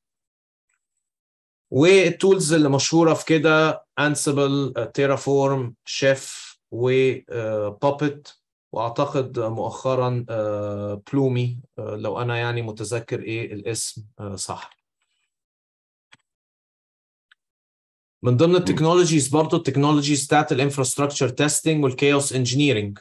والتولز اللي مشهوره في كده انسبل تيرافورم شيف وبابت واعتقد مؤخرا بلومي لو انا يعني متذكر ايه الاسم صح من ضمن التكنولوجيز برضه التكنولوجيز بتاعت الانفراستراكشر تيستنج والكيوس انجينيرنج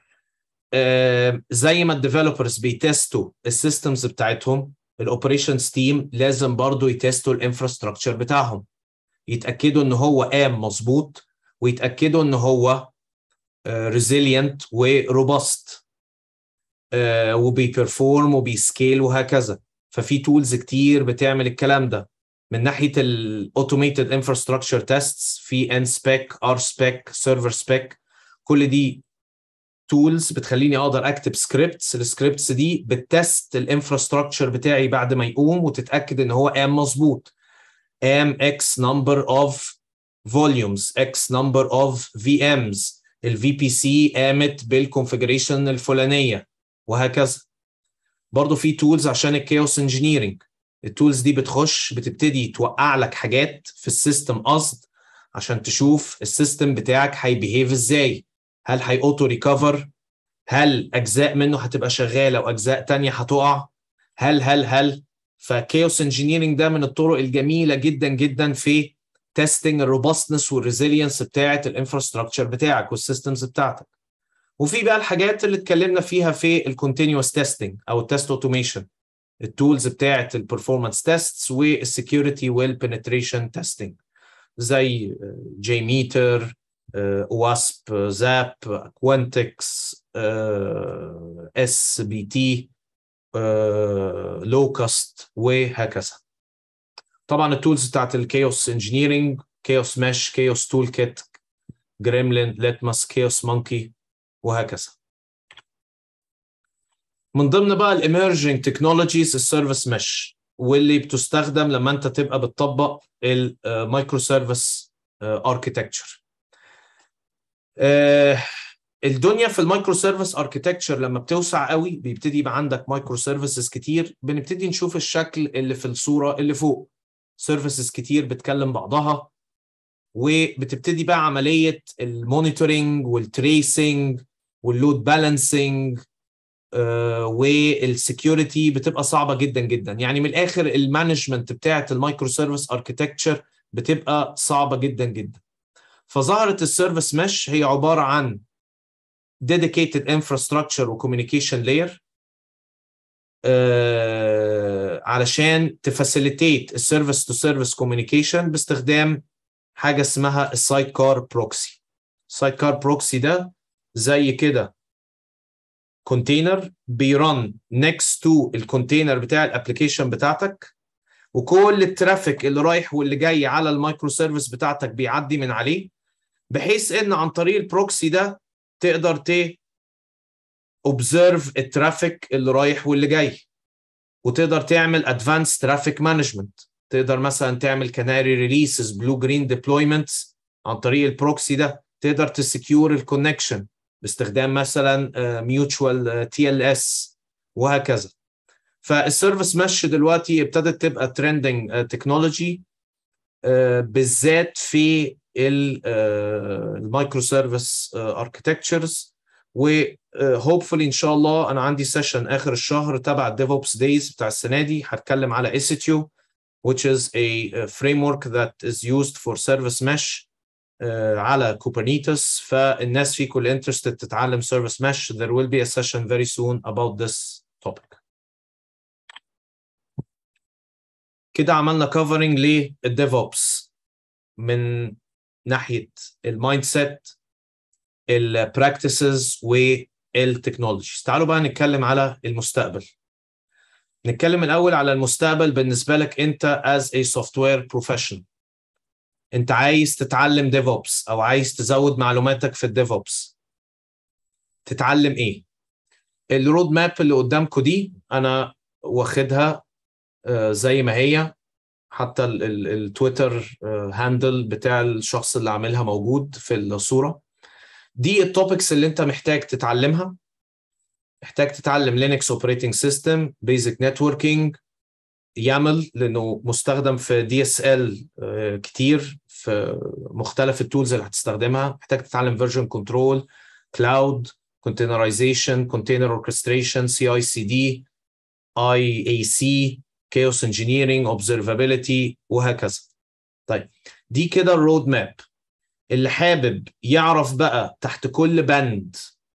زي ما الديفلوبرز بيتستوا السيستمز بتاعتهم الاوبريشنز تيم لازم برضه يتستوا الانفراستراكشر بتاعهم يتاكدوا ان هو قام مظبوط ويتاكدوا ان هو ريزيلينت وروبست وبيبرفورم وبيسكيل وهكذا ففي تولز كتير بتعمل الكلام ده من ناحيه الاوتوميتد انفراستراكشر تيستس في ان سبيك ار سبيك سيرفر سبيك كل دي تولز بتخليني اقدر اكتب سكريبتس السكريبتس دي بتست الانفراستراكشر بتاعي بعد ما يقوم وتتاكد ان هو قام مظبوط قام اكس نمبر اوف فوليومز اكس نمبر اوف في امز الفي بي سي قامت بالكونفجريشن الفلانيه وهكذا برضه في تولز عشان الكيوس انجينيرنج التولز دي بتخش بتبتدي توقع لك حاجات في السيستم قصد عشان تشوف السيستم بتاعك هيبيهيف ازاي هل هي اوتو ريكفر هل اجزاء منه هتبقى شغاله واجزاء تانية هتقع هل هل هل فكيوس انجينيرنج ده من الطرق الجميله جدا جدا في تيستنج الروبستنس والريزيلينس بتاعه الانفراستراكشر بتاعك والسيستمز بتاعتك وفي بقى الحاجات اللي اتكلمنا فيها في الكونتينوس تيستنج او التست اوتوميشن التولز بتاعه البرفورمانس تيستس والسكيورتي والبنتريشن تيستنج زي جي ميتر واسب زاب كوانتكس اس بي تي لوكاست وهكذا طبعا التولز بتاعت الكيوس انجينيرنج كيوس مش كيوس تول كيت جريملين ليتماس كيوس مونكي وهكذا من ضمن بقى الاميرجنج تكنولوجيز السيرفيس مش واللي بتستخدم لما انت تبقى بتطبق المايكرو سيرفيس اركيتكتشر الدنيا في المايكرو سيرفيس اركيتكتشر لما بتوسع قوي بيبتدي يبقى عندك مايكرو سيرفيسز كتير بنبتدي نشوف الشكل اللي في الصوره اللي فوق سيرفيسز كتير بتكلم بعضها وبتبتدي بقى عمليه المونيتورنج والتريسنج واللود بالانسنج والسكيورتي بتبقى صعبه جدا جدا يعني من الاخر المانجمنت بتاعه المايكرو سيرفيس اركيتكتشر بتبقى صعبه جدا جدا فظهرت السيرفيس مش هي عباره عن dedicated infrastructure و communication layer آه علشان تفاسيليتيت السيرفيس تو سيرفيس كوميونيكيشن باستخدام حاجه اسمها السايد كار بروكسي السايد كار بروكسي ده زي كده كونتينر بيرن نيكست تو الكونتينر بتاع الابلكيشن بتاعتك وكل الترافيك اللي رايح واللي جاي على المايكرو سيرفيس بتاعتك بيعدي من عليه بحيث ان عن طريق البروكسي ده تقدر ت observe الترافيك اللي رايح واللي جاي وتقدر تعمل ادفانس ترافيك مانجمنت تقدر مثلا تعمل كناري ريليسز بلو جرين ديبلويمنتس عن طريق البروكسي ده تقدر تسكيور الكونكشن باستخدام مثلا ميوتشوال تي ال اس وهكذا فالسيرفيس مش دلوقتي ابتدت تبقى ترندنج تكنولوجي بالذات في المايكرو سيرفيس اركتكتشرز وهوبفully ان شاء الله انا عندي سيشن اخر الشهر تبع الديفوبس دايز بتاع السنه دي هتكلم على اسيتيو which is a framework that is used for service mesh uh, على كوبرنيتس فالناس فيكم اللي interested تتعلم service mesh there will be a session very soon about this topic كده عملنا كفرنج للديفوبس من ناحيه المايند سيت البراكتسز والتكنولوجيز تعالوا بقى نتكلم على المستقبل نتكلم الاول على المستقبل بالنسبه لك انت as a software professional انت عايز تتعلم ديفوبس او عايز تزود معلوماتك في الديفوبس تتعلم ايه الرود ماب اللي قدامكم دي انا واخدها زي ما هي حتى التويتر هاندل بتاع الشخص اللي عاملها موجود في الصوره دي التوبكس اللي انت محتاج تتعلمها محتاج تتعلم لينكس اوبريتنج سيستم بيزك نتوركينج يامل لانه مستخدم في دي اس ال كتير في مختلف التولز اللي هتستخدمها محتاج تتعلم فيرجن كنترول كلاود containerization container orchestration CI/CD IAC chaos engineering observability وهكذا طيب دي كده الرود ماب اللي حابب يعرف بقى تحت كل بند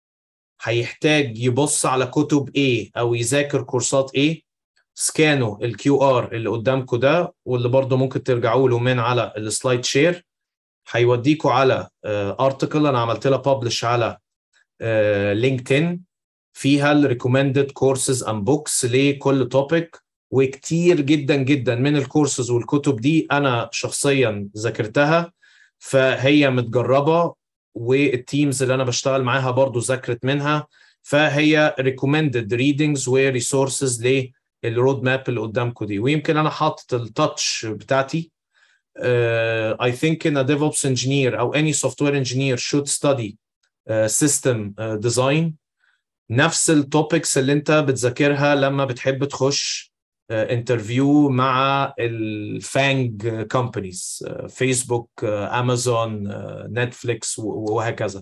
هيحتاج يبص على كتب ايه او يذاكر كورسات ايه سكانوا الكيو ار اللي قدامكم ده واللي برضه ممكن ترجعوا له من على السلايد شير هيوديكوا على ارتكل انا عملت لها ببلش على لينكدين فيها الريكومندد كورسز اند بوكس لكل توبيك وكتير جدا جدا من الكورسز والكتب دي انا شخصيا ذاكرتها فهي متجربه والتيمز اللي انا بشتغل معاها برضو ذاكرت منها فهي ريكومندد ريدنجز وريسورسز للرود ماب اللي قدامكم دي ويمكن انا حاطط التاتش بتاعتي uh, I think in a DevOps engineer او any software engineer should study uh, system uh, design نفس التوبكس اللي انت بتذاكرها لما بتحب تخش انترفيو مع الفانج كومبانيز فيسبوك امازون نتفليكس وهكذا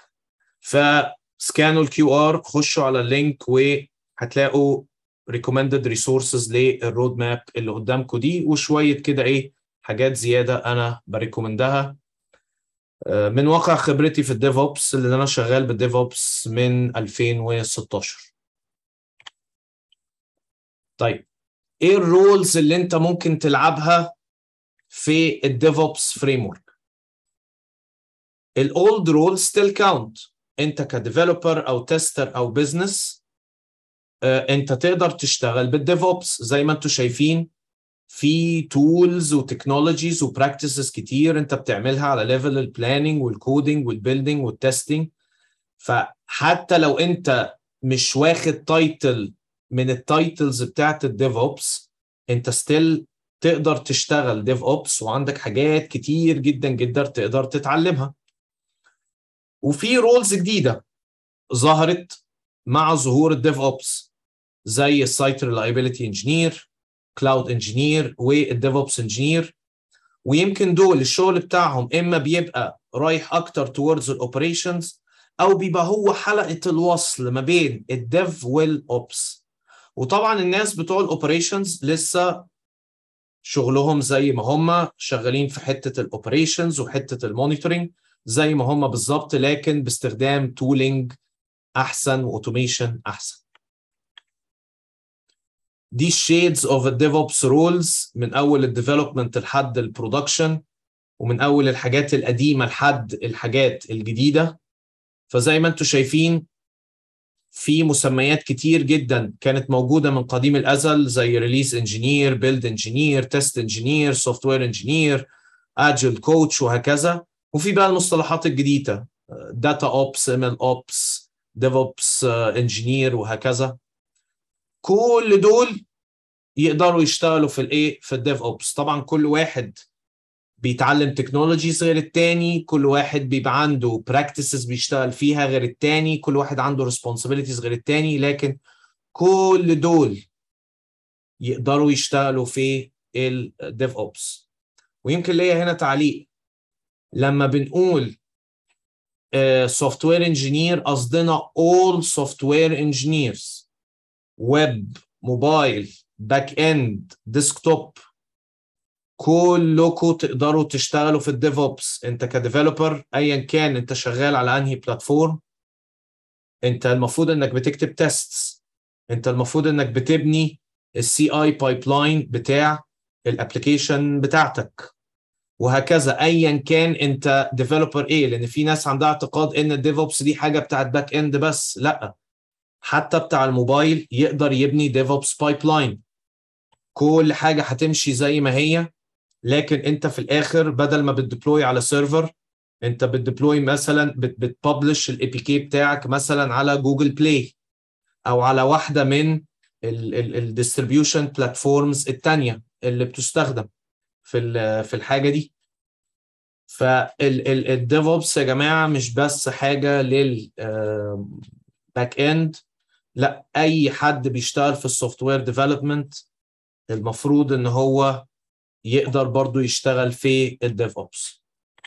فسكانوا الكيو ار خشوا على اللينك وهتلاقوا ريكومندد ريسورسز للرود ماب اللي قدامكم دي وشويه كده ايه حاجات زياده انا بريكومندها من واقع خبرتي في الديف اوبس اللي انا شغال بالديف اوبس من 2016 طيب ايه الرولز اللي انت ممكن تلعبها في الديف اوبس فريم ورك الاولد رول ستيل كاونت انت كديفلوبر او تيستر او بزنس انت تقدر تشتغل بالديف اوبس زي ما انتم شايفين في تولز وتكنولوجيز وبراكتسز كتير انت بتعملها على ليفل البلاننج والكودينج والبيلدينج والتستنج فحتى لو انت مش واخد تايتل من التايتلز بتاعت الديف اوبس انت ستيل تقدر تشتغل ديف اوبس وعندك حاجات كتير جدا جدا تقدر تتعلمها وفي رولز جديده ظهرت مع ظهور الديف اوبس زي السايت ريلايبيليتي انجينير كلاود انجينير والديف اوبس انجينير ويمكن دول الشغل بتاعهم اما بيبقى رايح اكتر towards الاوبريشنز او بيبقى هو حلقه الوصل ما بين الديف والاوبس وطبعا الناس بتوع الاوبريشنز لسه شغلهم زي ما هم شغالين في حته الاوبريشنز وحته المونيتورنج زي ما هم بالظبط لكن باستخدام تولينج احسن واوتوميشن احسن دي الشيدز اوف الديف اوبس رولز من اول الديفلوبمنت لحد البرودكشن ومن اول الحاجات القديمه لحد الحاجات الجديده فزي ما انتم شايفين في مسميات كتير جدا كانت موجوده من قديم الازل زي ريليس انجينير بيلد انجينير تيست انجينير سوفت وير انجينير اجل كوتش وهكذا وفي بقى المصطلحات الجديده داتا اوبس ام ال اوبس ديف اوبس انجينير وهكذا كل دول يقدروا يشتغلوا في الايه في الديف اوبس طبعا كل واحد بيتعلم تكنولوجيز غير التاني كل واحد بيبقى عنده براكتسز بيشتغل فيها غير التاني كل واحد عنده ريسبونسابيلتيز غير التاني لكن كل دول يقدروا يشتغلوا في الديف اوبس ويمكن ليا هنا تعليق لما بنقول سوفت وير انجينير قصدنا all سوفت وير انجينيرز ويب موبايل باك اند ديسكتوب كلكم تقدروا تشتغلوا في الديف اوبس انت كديفلوبر ايا كان انت شغال على انهي بلاتفورم انت المفروض انك بتكتب تيستس انت المفروض انك بتبني السي اي بايب لاين بتاع الابلكيشن بتاعتك وهكذا ايا كان انت ديفلوبر ايه لان في ناس عندها اعتقاد ان الديف اوبس دي حاجه بتاعت باك اند بس لا حتى بتاع الموبايل يقدر يبني ديف اوبس بايب لاين كل حاجه هتمشي زي ما هي لكن انت في الاخر بدل ما بتديبلوي على سيرفر انت بتديبلوي مثلا بتبلش الاي بي كي بتاعك مثلا على جوجل بلاي او على واحده من الديستريبيوشن بلاتفورمز الثانيه اللي بتستخدم في في الحاجه دي فالديف اوبس يا جماعه مش بس حاجه لل باك اند لا اي حد بيشتغل في السوفت وير ديفلوبمنت المفروض ان هو يقدر برضو يشتغل في الديف اوبس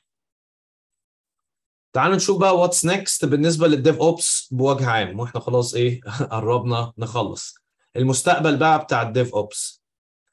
تعالوا نشوف بقى واتس نيكست بالنسبه للديف اوبس بوجه عام واحنا خلاص ايه قربنا نخلص المستقبل بقى بتاع الديف اوبس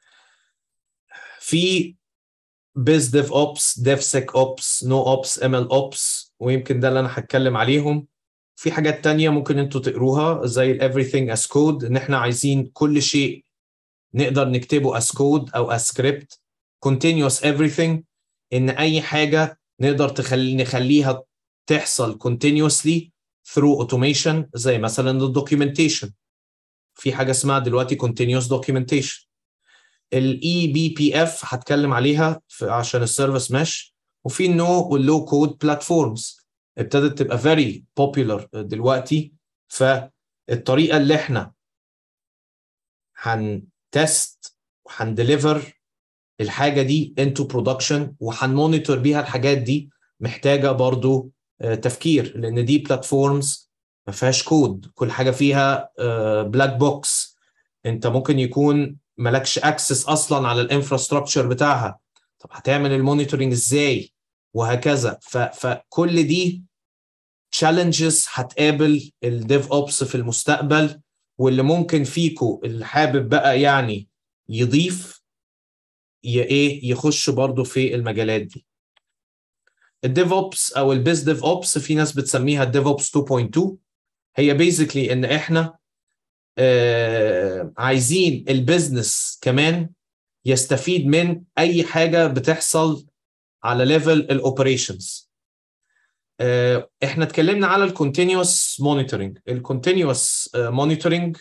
في بيز ديف اوبس ديف سيك اوبس نو اوبس ام ال اوبس ويمكن ده اللي انا هتكلم عليهم في حاجات تانية ممكن انتوا تقروها زي ال everything as code ان احنا عايزين كل شيء نقدر نكتبه as code او as script continuous everything ان اي حاجة نقدر تخلي نخليها تحصل continuously through automation زي مثلا الدوكيومنتيشن في حاجة اسمها دلوقتي continuous documentation الاي بي بي اف هتكلم عليها عشان السيرفيس مش وفي النو واللو كود بلاتفورمز ابتدت تبقى very popular دلوقتي فالطريقه اللي احنا هنتست وهندليفر الحاجه دي انتو برودكشن وهنمونيتور بيها الحاجات دي محتاجه برضو تفكير لان دي بلاتفورمز ما فيهاش كود كل حاجه فيها بلاك بوكس انت ممكن يكون مالكش اكسس اصلا على الانفراستراكشر بتاعها طب هتعمل المونيتورنج ازاي وهكذا فكل دي تشالنجز هتقابل الديف اوبس في المستقبل واللي ممكن فيكو اللي حابب بقى يعني يضيف ايه يخش برضو في المجالات دي الديف اوبس او البيز ديف اوبس في ناس بتسميها الديف اوبس 2.2 هي بيزيكلي ان احنا آه عايزين البيزنس كمان يستفيد من اي حاجه بتحصل على ليفل الاوبريشنز آه احنا اتكلمنا على الكونتينوس مونيتورنج الكونتينوس مونيتورنج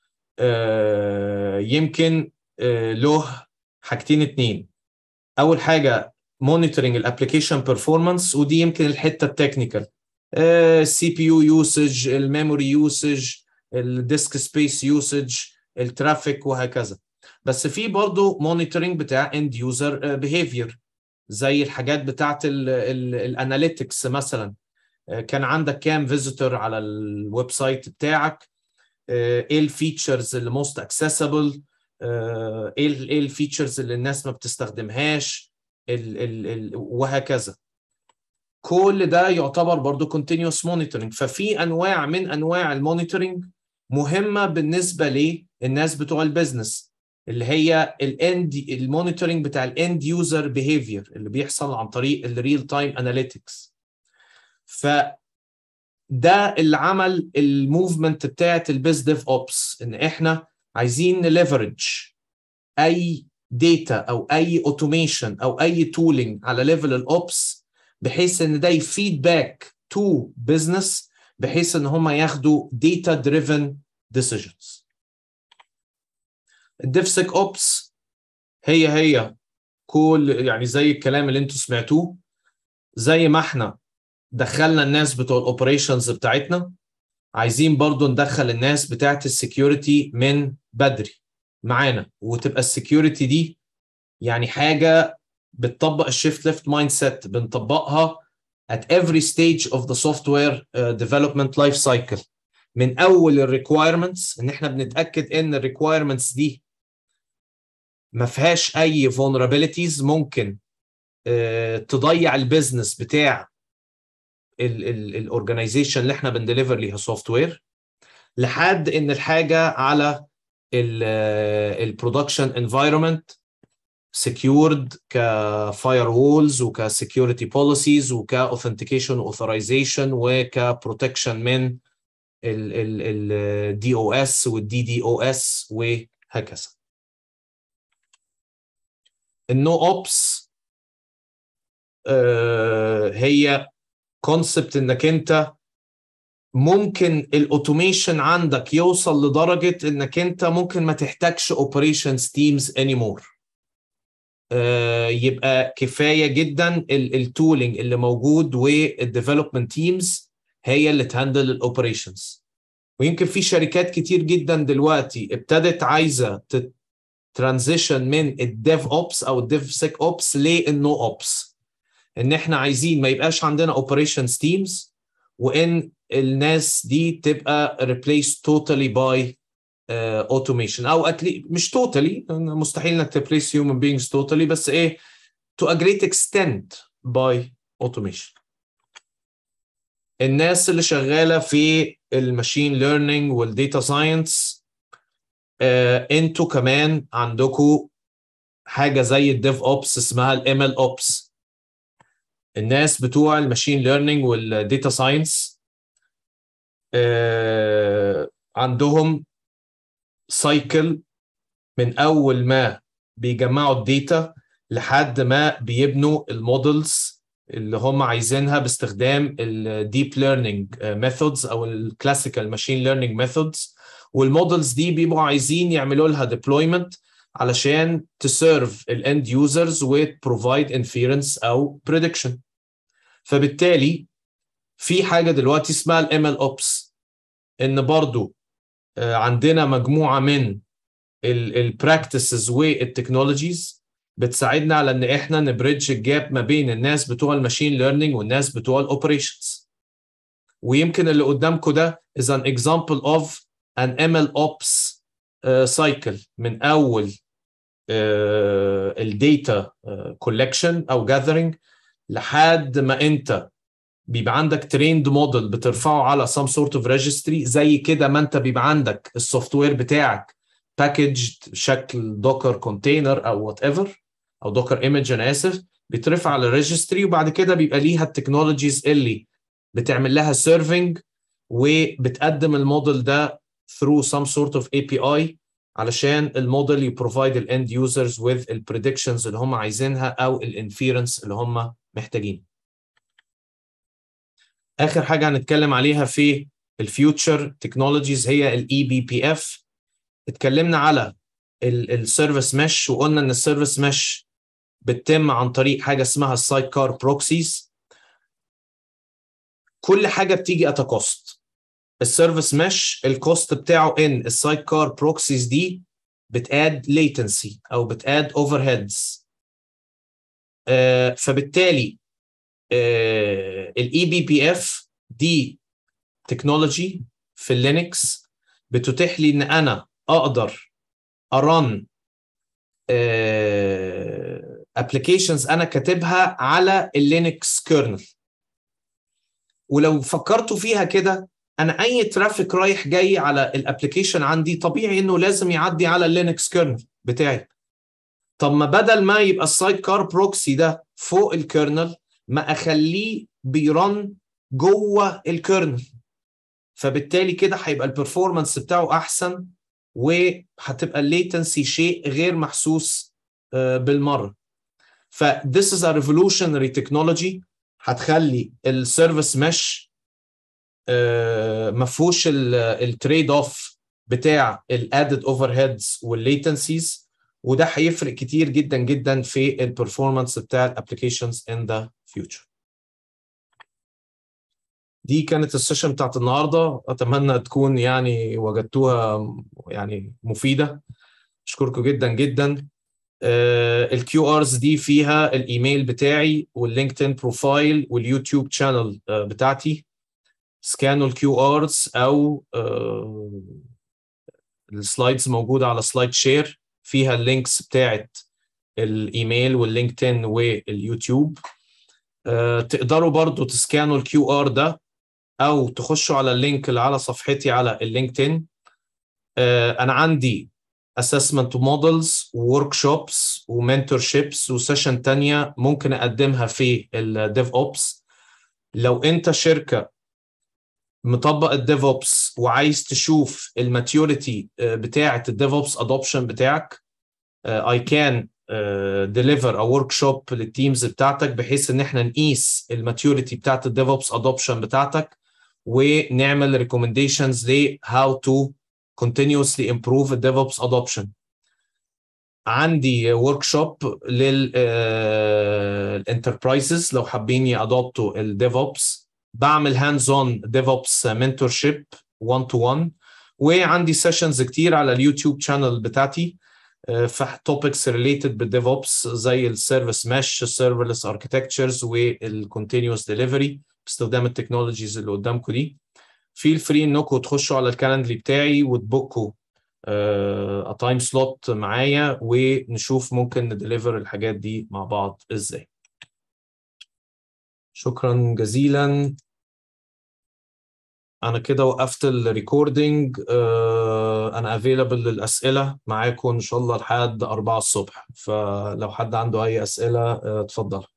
يمكن آه له حاجتين اتنين اول حاجه مونيتورنج الابلكيشن بيرفورمانس ودي يمكن الحته التكنيكال السي بي يو يوسج الميموري يوسج الديسك سبيس يوسج الترافيك وهكذا بس في برضه مونيتورنج بتاع اند يوزر بيهيفير زي الحاجات بتاعت الاناليتكس مثلا كان عندك كام فيزيتور على الويب سايت بتاعك ايه الفيتشرز اللي موست اكسسبل ايه الفيتشرز اللي الناس ما بتستخدمهاش ال ال ال وهكذا كل ده يعتبر برضو continuous monitoring ففي انواع من انواع المونيتورنج مهمه بالنسبه للناس بتوع البيزنس اللي هي الاند المونيتورنج بتاع الاند يوزر بيهيفير اللي بيحصل عن طريق الريل تايم اناليتكس ف ده اللي عمل الموفمنت بتاعت البيز ديف اوبس ان احنا عايزين نليفرج اي داتا او اي اوتوميشن او اي تولينج على ليفل الاوبس بحيث ان ده يفيد باك تو بزنس بحيث ان هم ياخدوا داتا دريفن ديسيجنز الديفسك اوبس هي هي كل يعني زي الكلام اللي انتوا سمعتوه زي ما احنا دخلنا الناس بتوع الاوبريشنز بتاعتنا عايزين برضو ندخل الناس بتاعت السكيورتي من بدري معانا وتبقى السكيورتي دي يعني حاجه بتطبق الشيفت ليفت مايند سيت بنطبقها at every stage of the software uh, development life cycle من اول الريكوايرمنتس ان احنا بنتاكد ان الريكوايرمنتس دي ما فيهاش اي vulnerabilities ممكن uh, تضيع البيزنس بتاع الاورجنايزيشن اللي احنا بنديليفر ليها سوفت وير لحد ان الحاجه على البرودكشن انفايرمنت secured كفاير وولز وكسكيورتي بوليسيز وكاوثنتيكيشن اوثرايزيشن وكبروتكشن من الدي او اس والدي دي او اس وهكذا النو اوبس هي كونسبت انك انت ممكن الاوتوميشن عندك يوصل لدرجه انك انت ممكن ما تحتاجش اوبريشنز تيمز اني مور يبقى كفايه جدا التولينج اللي موجود والديفلوبمنت تيمز هي اللي تهندل الاوبريشنز ويمكن في شركات كتير جدا دلوقتي ابتدت عايزه ترانزيشن من الديف اوبس او الديف سيك اوبس للنو اوبس ان احنا عايزين ما يبقاش عندنا اوبريشنز تيمز وان الناس دي تبقى replaced totally by اوتوميشن uh, او اتلي مش توتالي مستحيل انك تريبليس هيومن بينجز توتالي بس ايه to a great extent by automation الناس اللي شغاله في الماشين ليرنينج والديتا ساينس انتوا كمان عندكم حاجه زي الديف اوبس اسمها الام ال اوبس الناس بتوع الماشين ليرنينج والديتا ساينس عندهم سايكل من اول ما بيجمعوا الداتا لحد ما بيبنوا المودلز اللي هم عايزينها باستخدام الديب ليرنينج ميثودز او الكلاسيكال ماشين ليرنينج ميثودز والمودلز دي بيبقوا عايزين يعملوا لها ديبلويمنت علشان تسيرف الاند يوزرز وتبروفايد انفيرنس او بريدكشن فبالتالي في حاجه دلوقتي اسمها الام ال اوبس ان برضو عندنا مجموعه من البراكتسز والتكنولوجيز بتساعدنا على ان احنا نبريدج الجاب ما بين الناس بتوع الماشين ليرنينج والناس بتوع الاوبريشنز ويمكن اللي قدامكم ده is an example of an ML ops uh, cycle من اول uh, الداتا كولكشن uh, او gathering لحد ما انت بيبقى عندك تريند موديل بترفعه على some sort of registry زي كده ما انت بيبقى عندك السوفت وير بتاعك باكجد شكل دوكر كونتينر او وات ايفر او دوكر ايمج انا اسف بيترفع على الريجستري وبعد كده بيبقى ليها التكنولوجيز اللي بتعمل لها سيرفنج وبتقدم الموديل ده through some sort of API علشان الموديل يبروفايد الاند يوزرز with البريدكشنز اللي هم عايزينها او الانفيرنس اللي هم محتاجين اخر حاجه هنتكلم عليها في الفيوتشر تكنولوجيز هي الاي بي بي اف اتكلمنا على السيرفيس مش وقلنا ان السيرفيس مش بتتم عن طريق حاجه اسمها السايد كار بروكسيز كل حاجه بتيجي ات كوست السيرفيس مش الكوست بتاعه ان السايد كار بروكسيز دي بتاد ليتنسي او بتاد اوفر هيدز فبالتالي الاي بي بي اف دي تكنولوجي في اللينكس بتتيح لي ان انا اقدر ارن ابلكيشنز انا كاتبها على اللينكس كيرنل ولو فكرتوا فيها كده انا اي ترافيك رايح جاي على الابلكيشن عندي طبيعي انه لازم يعدي على اللينكس كيرنل بتاعي طب ما بدل ما يبقى السايد كار بروكسي ده فوق الكيرنل ما اخليه بيرن جوه الكيرنل فبالتالي كده هيبقى البرفورمانس بتاعه احسن وهتبقى الليتنسي شيء غير محسوس بالمره ف this is a revolutionary technology هتخلي السيرفيس مش ما فيهوش التريد اوف بتاع الادد اوفر هيدز والليتنسيز وده هيفرق كتير جدا جدا في البرفورمانس بتاع الابلكيشنز ان ذا فيوتشر دي كانت السيشن بتاعت النهارده اتمنى تكون يعني وجدتوها يعني مفيده اشكركم جدا جدا الكيو ارز دي فيها الايميل بتاعي واللينكدين بروفايل واليوتيوب شانل بتاعتي سكانوا الكيو ارز او السلايدز موجوده على سلايد شير فيها اللينكس بتاعت الايميل واللينكدين واليوتيوب تقدروا برضو تسكانوا الكيو ار ده او تخشوا على اللينك اللي على صفحتي على اللينكدين انا عندي assessment models workshops ومنتورشيبس وسيشن تانية ممكن اقدمها في الديف اوبس لو انت شركه مطبق الديف اوبس وعايز تشوف الماتيوريتي بتاعه الديف اوبس ادوبشن بتاعك اي كان ديليفر ا ورك شوب للتيمز بتاعتك بحيث ان احنا نقيس الماتيوريتي بتاعه الديف اوبس ادوبشن بتاعتك ونعمل ريكومنديشنز ل how to continuously improve the DevOps adoption. عندي ورك شوب للانتربرايزز لو حابين يادوبتوا الديف اوبس بعمل هاندز اون ديف اوبس منتور شيب 1 تو 1 وعندي سيشنز كتير على اليوتيوب شانل بتاعتي في توبكس ريليتد بالديف اوبس زي السيرفيس مش السيرفرلس اركتكتشرز والكونتينوس ديليفري باستخدام التكنولوجيز اللي قدامكم دي فيل فري انكم تخشوا على الكالندري بتاعي وتبوكوا تايم سلوت معايا ونشوف ممكن نديليفر الحاجات دي مع بعض ازاي شكرا جزيلا انا كده وقفت الريكوردينج انا افيلبل للاسئله معاكم ان شاء الله لحد 4 الصبح فلو حد عنده اي اسئله اتفضل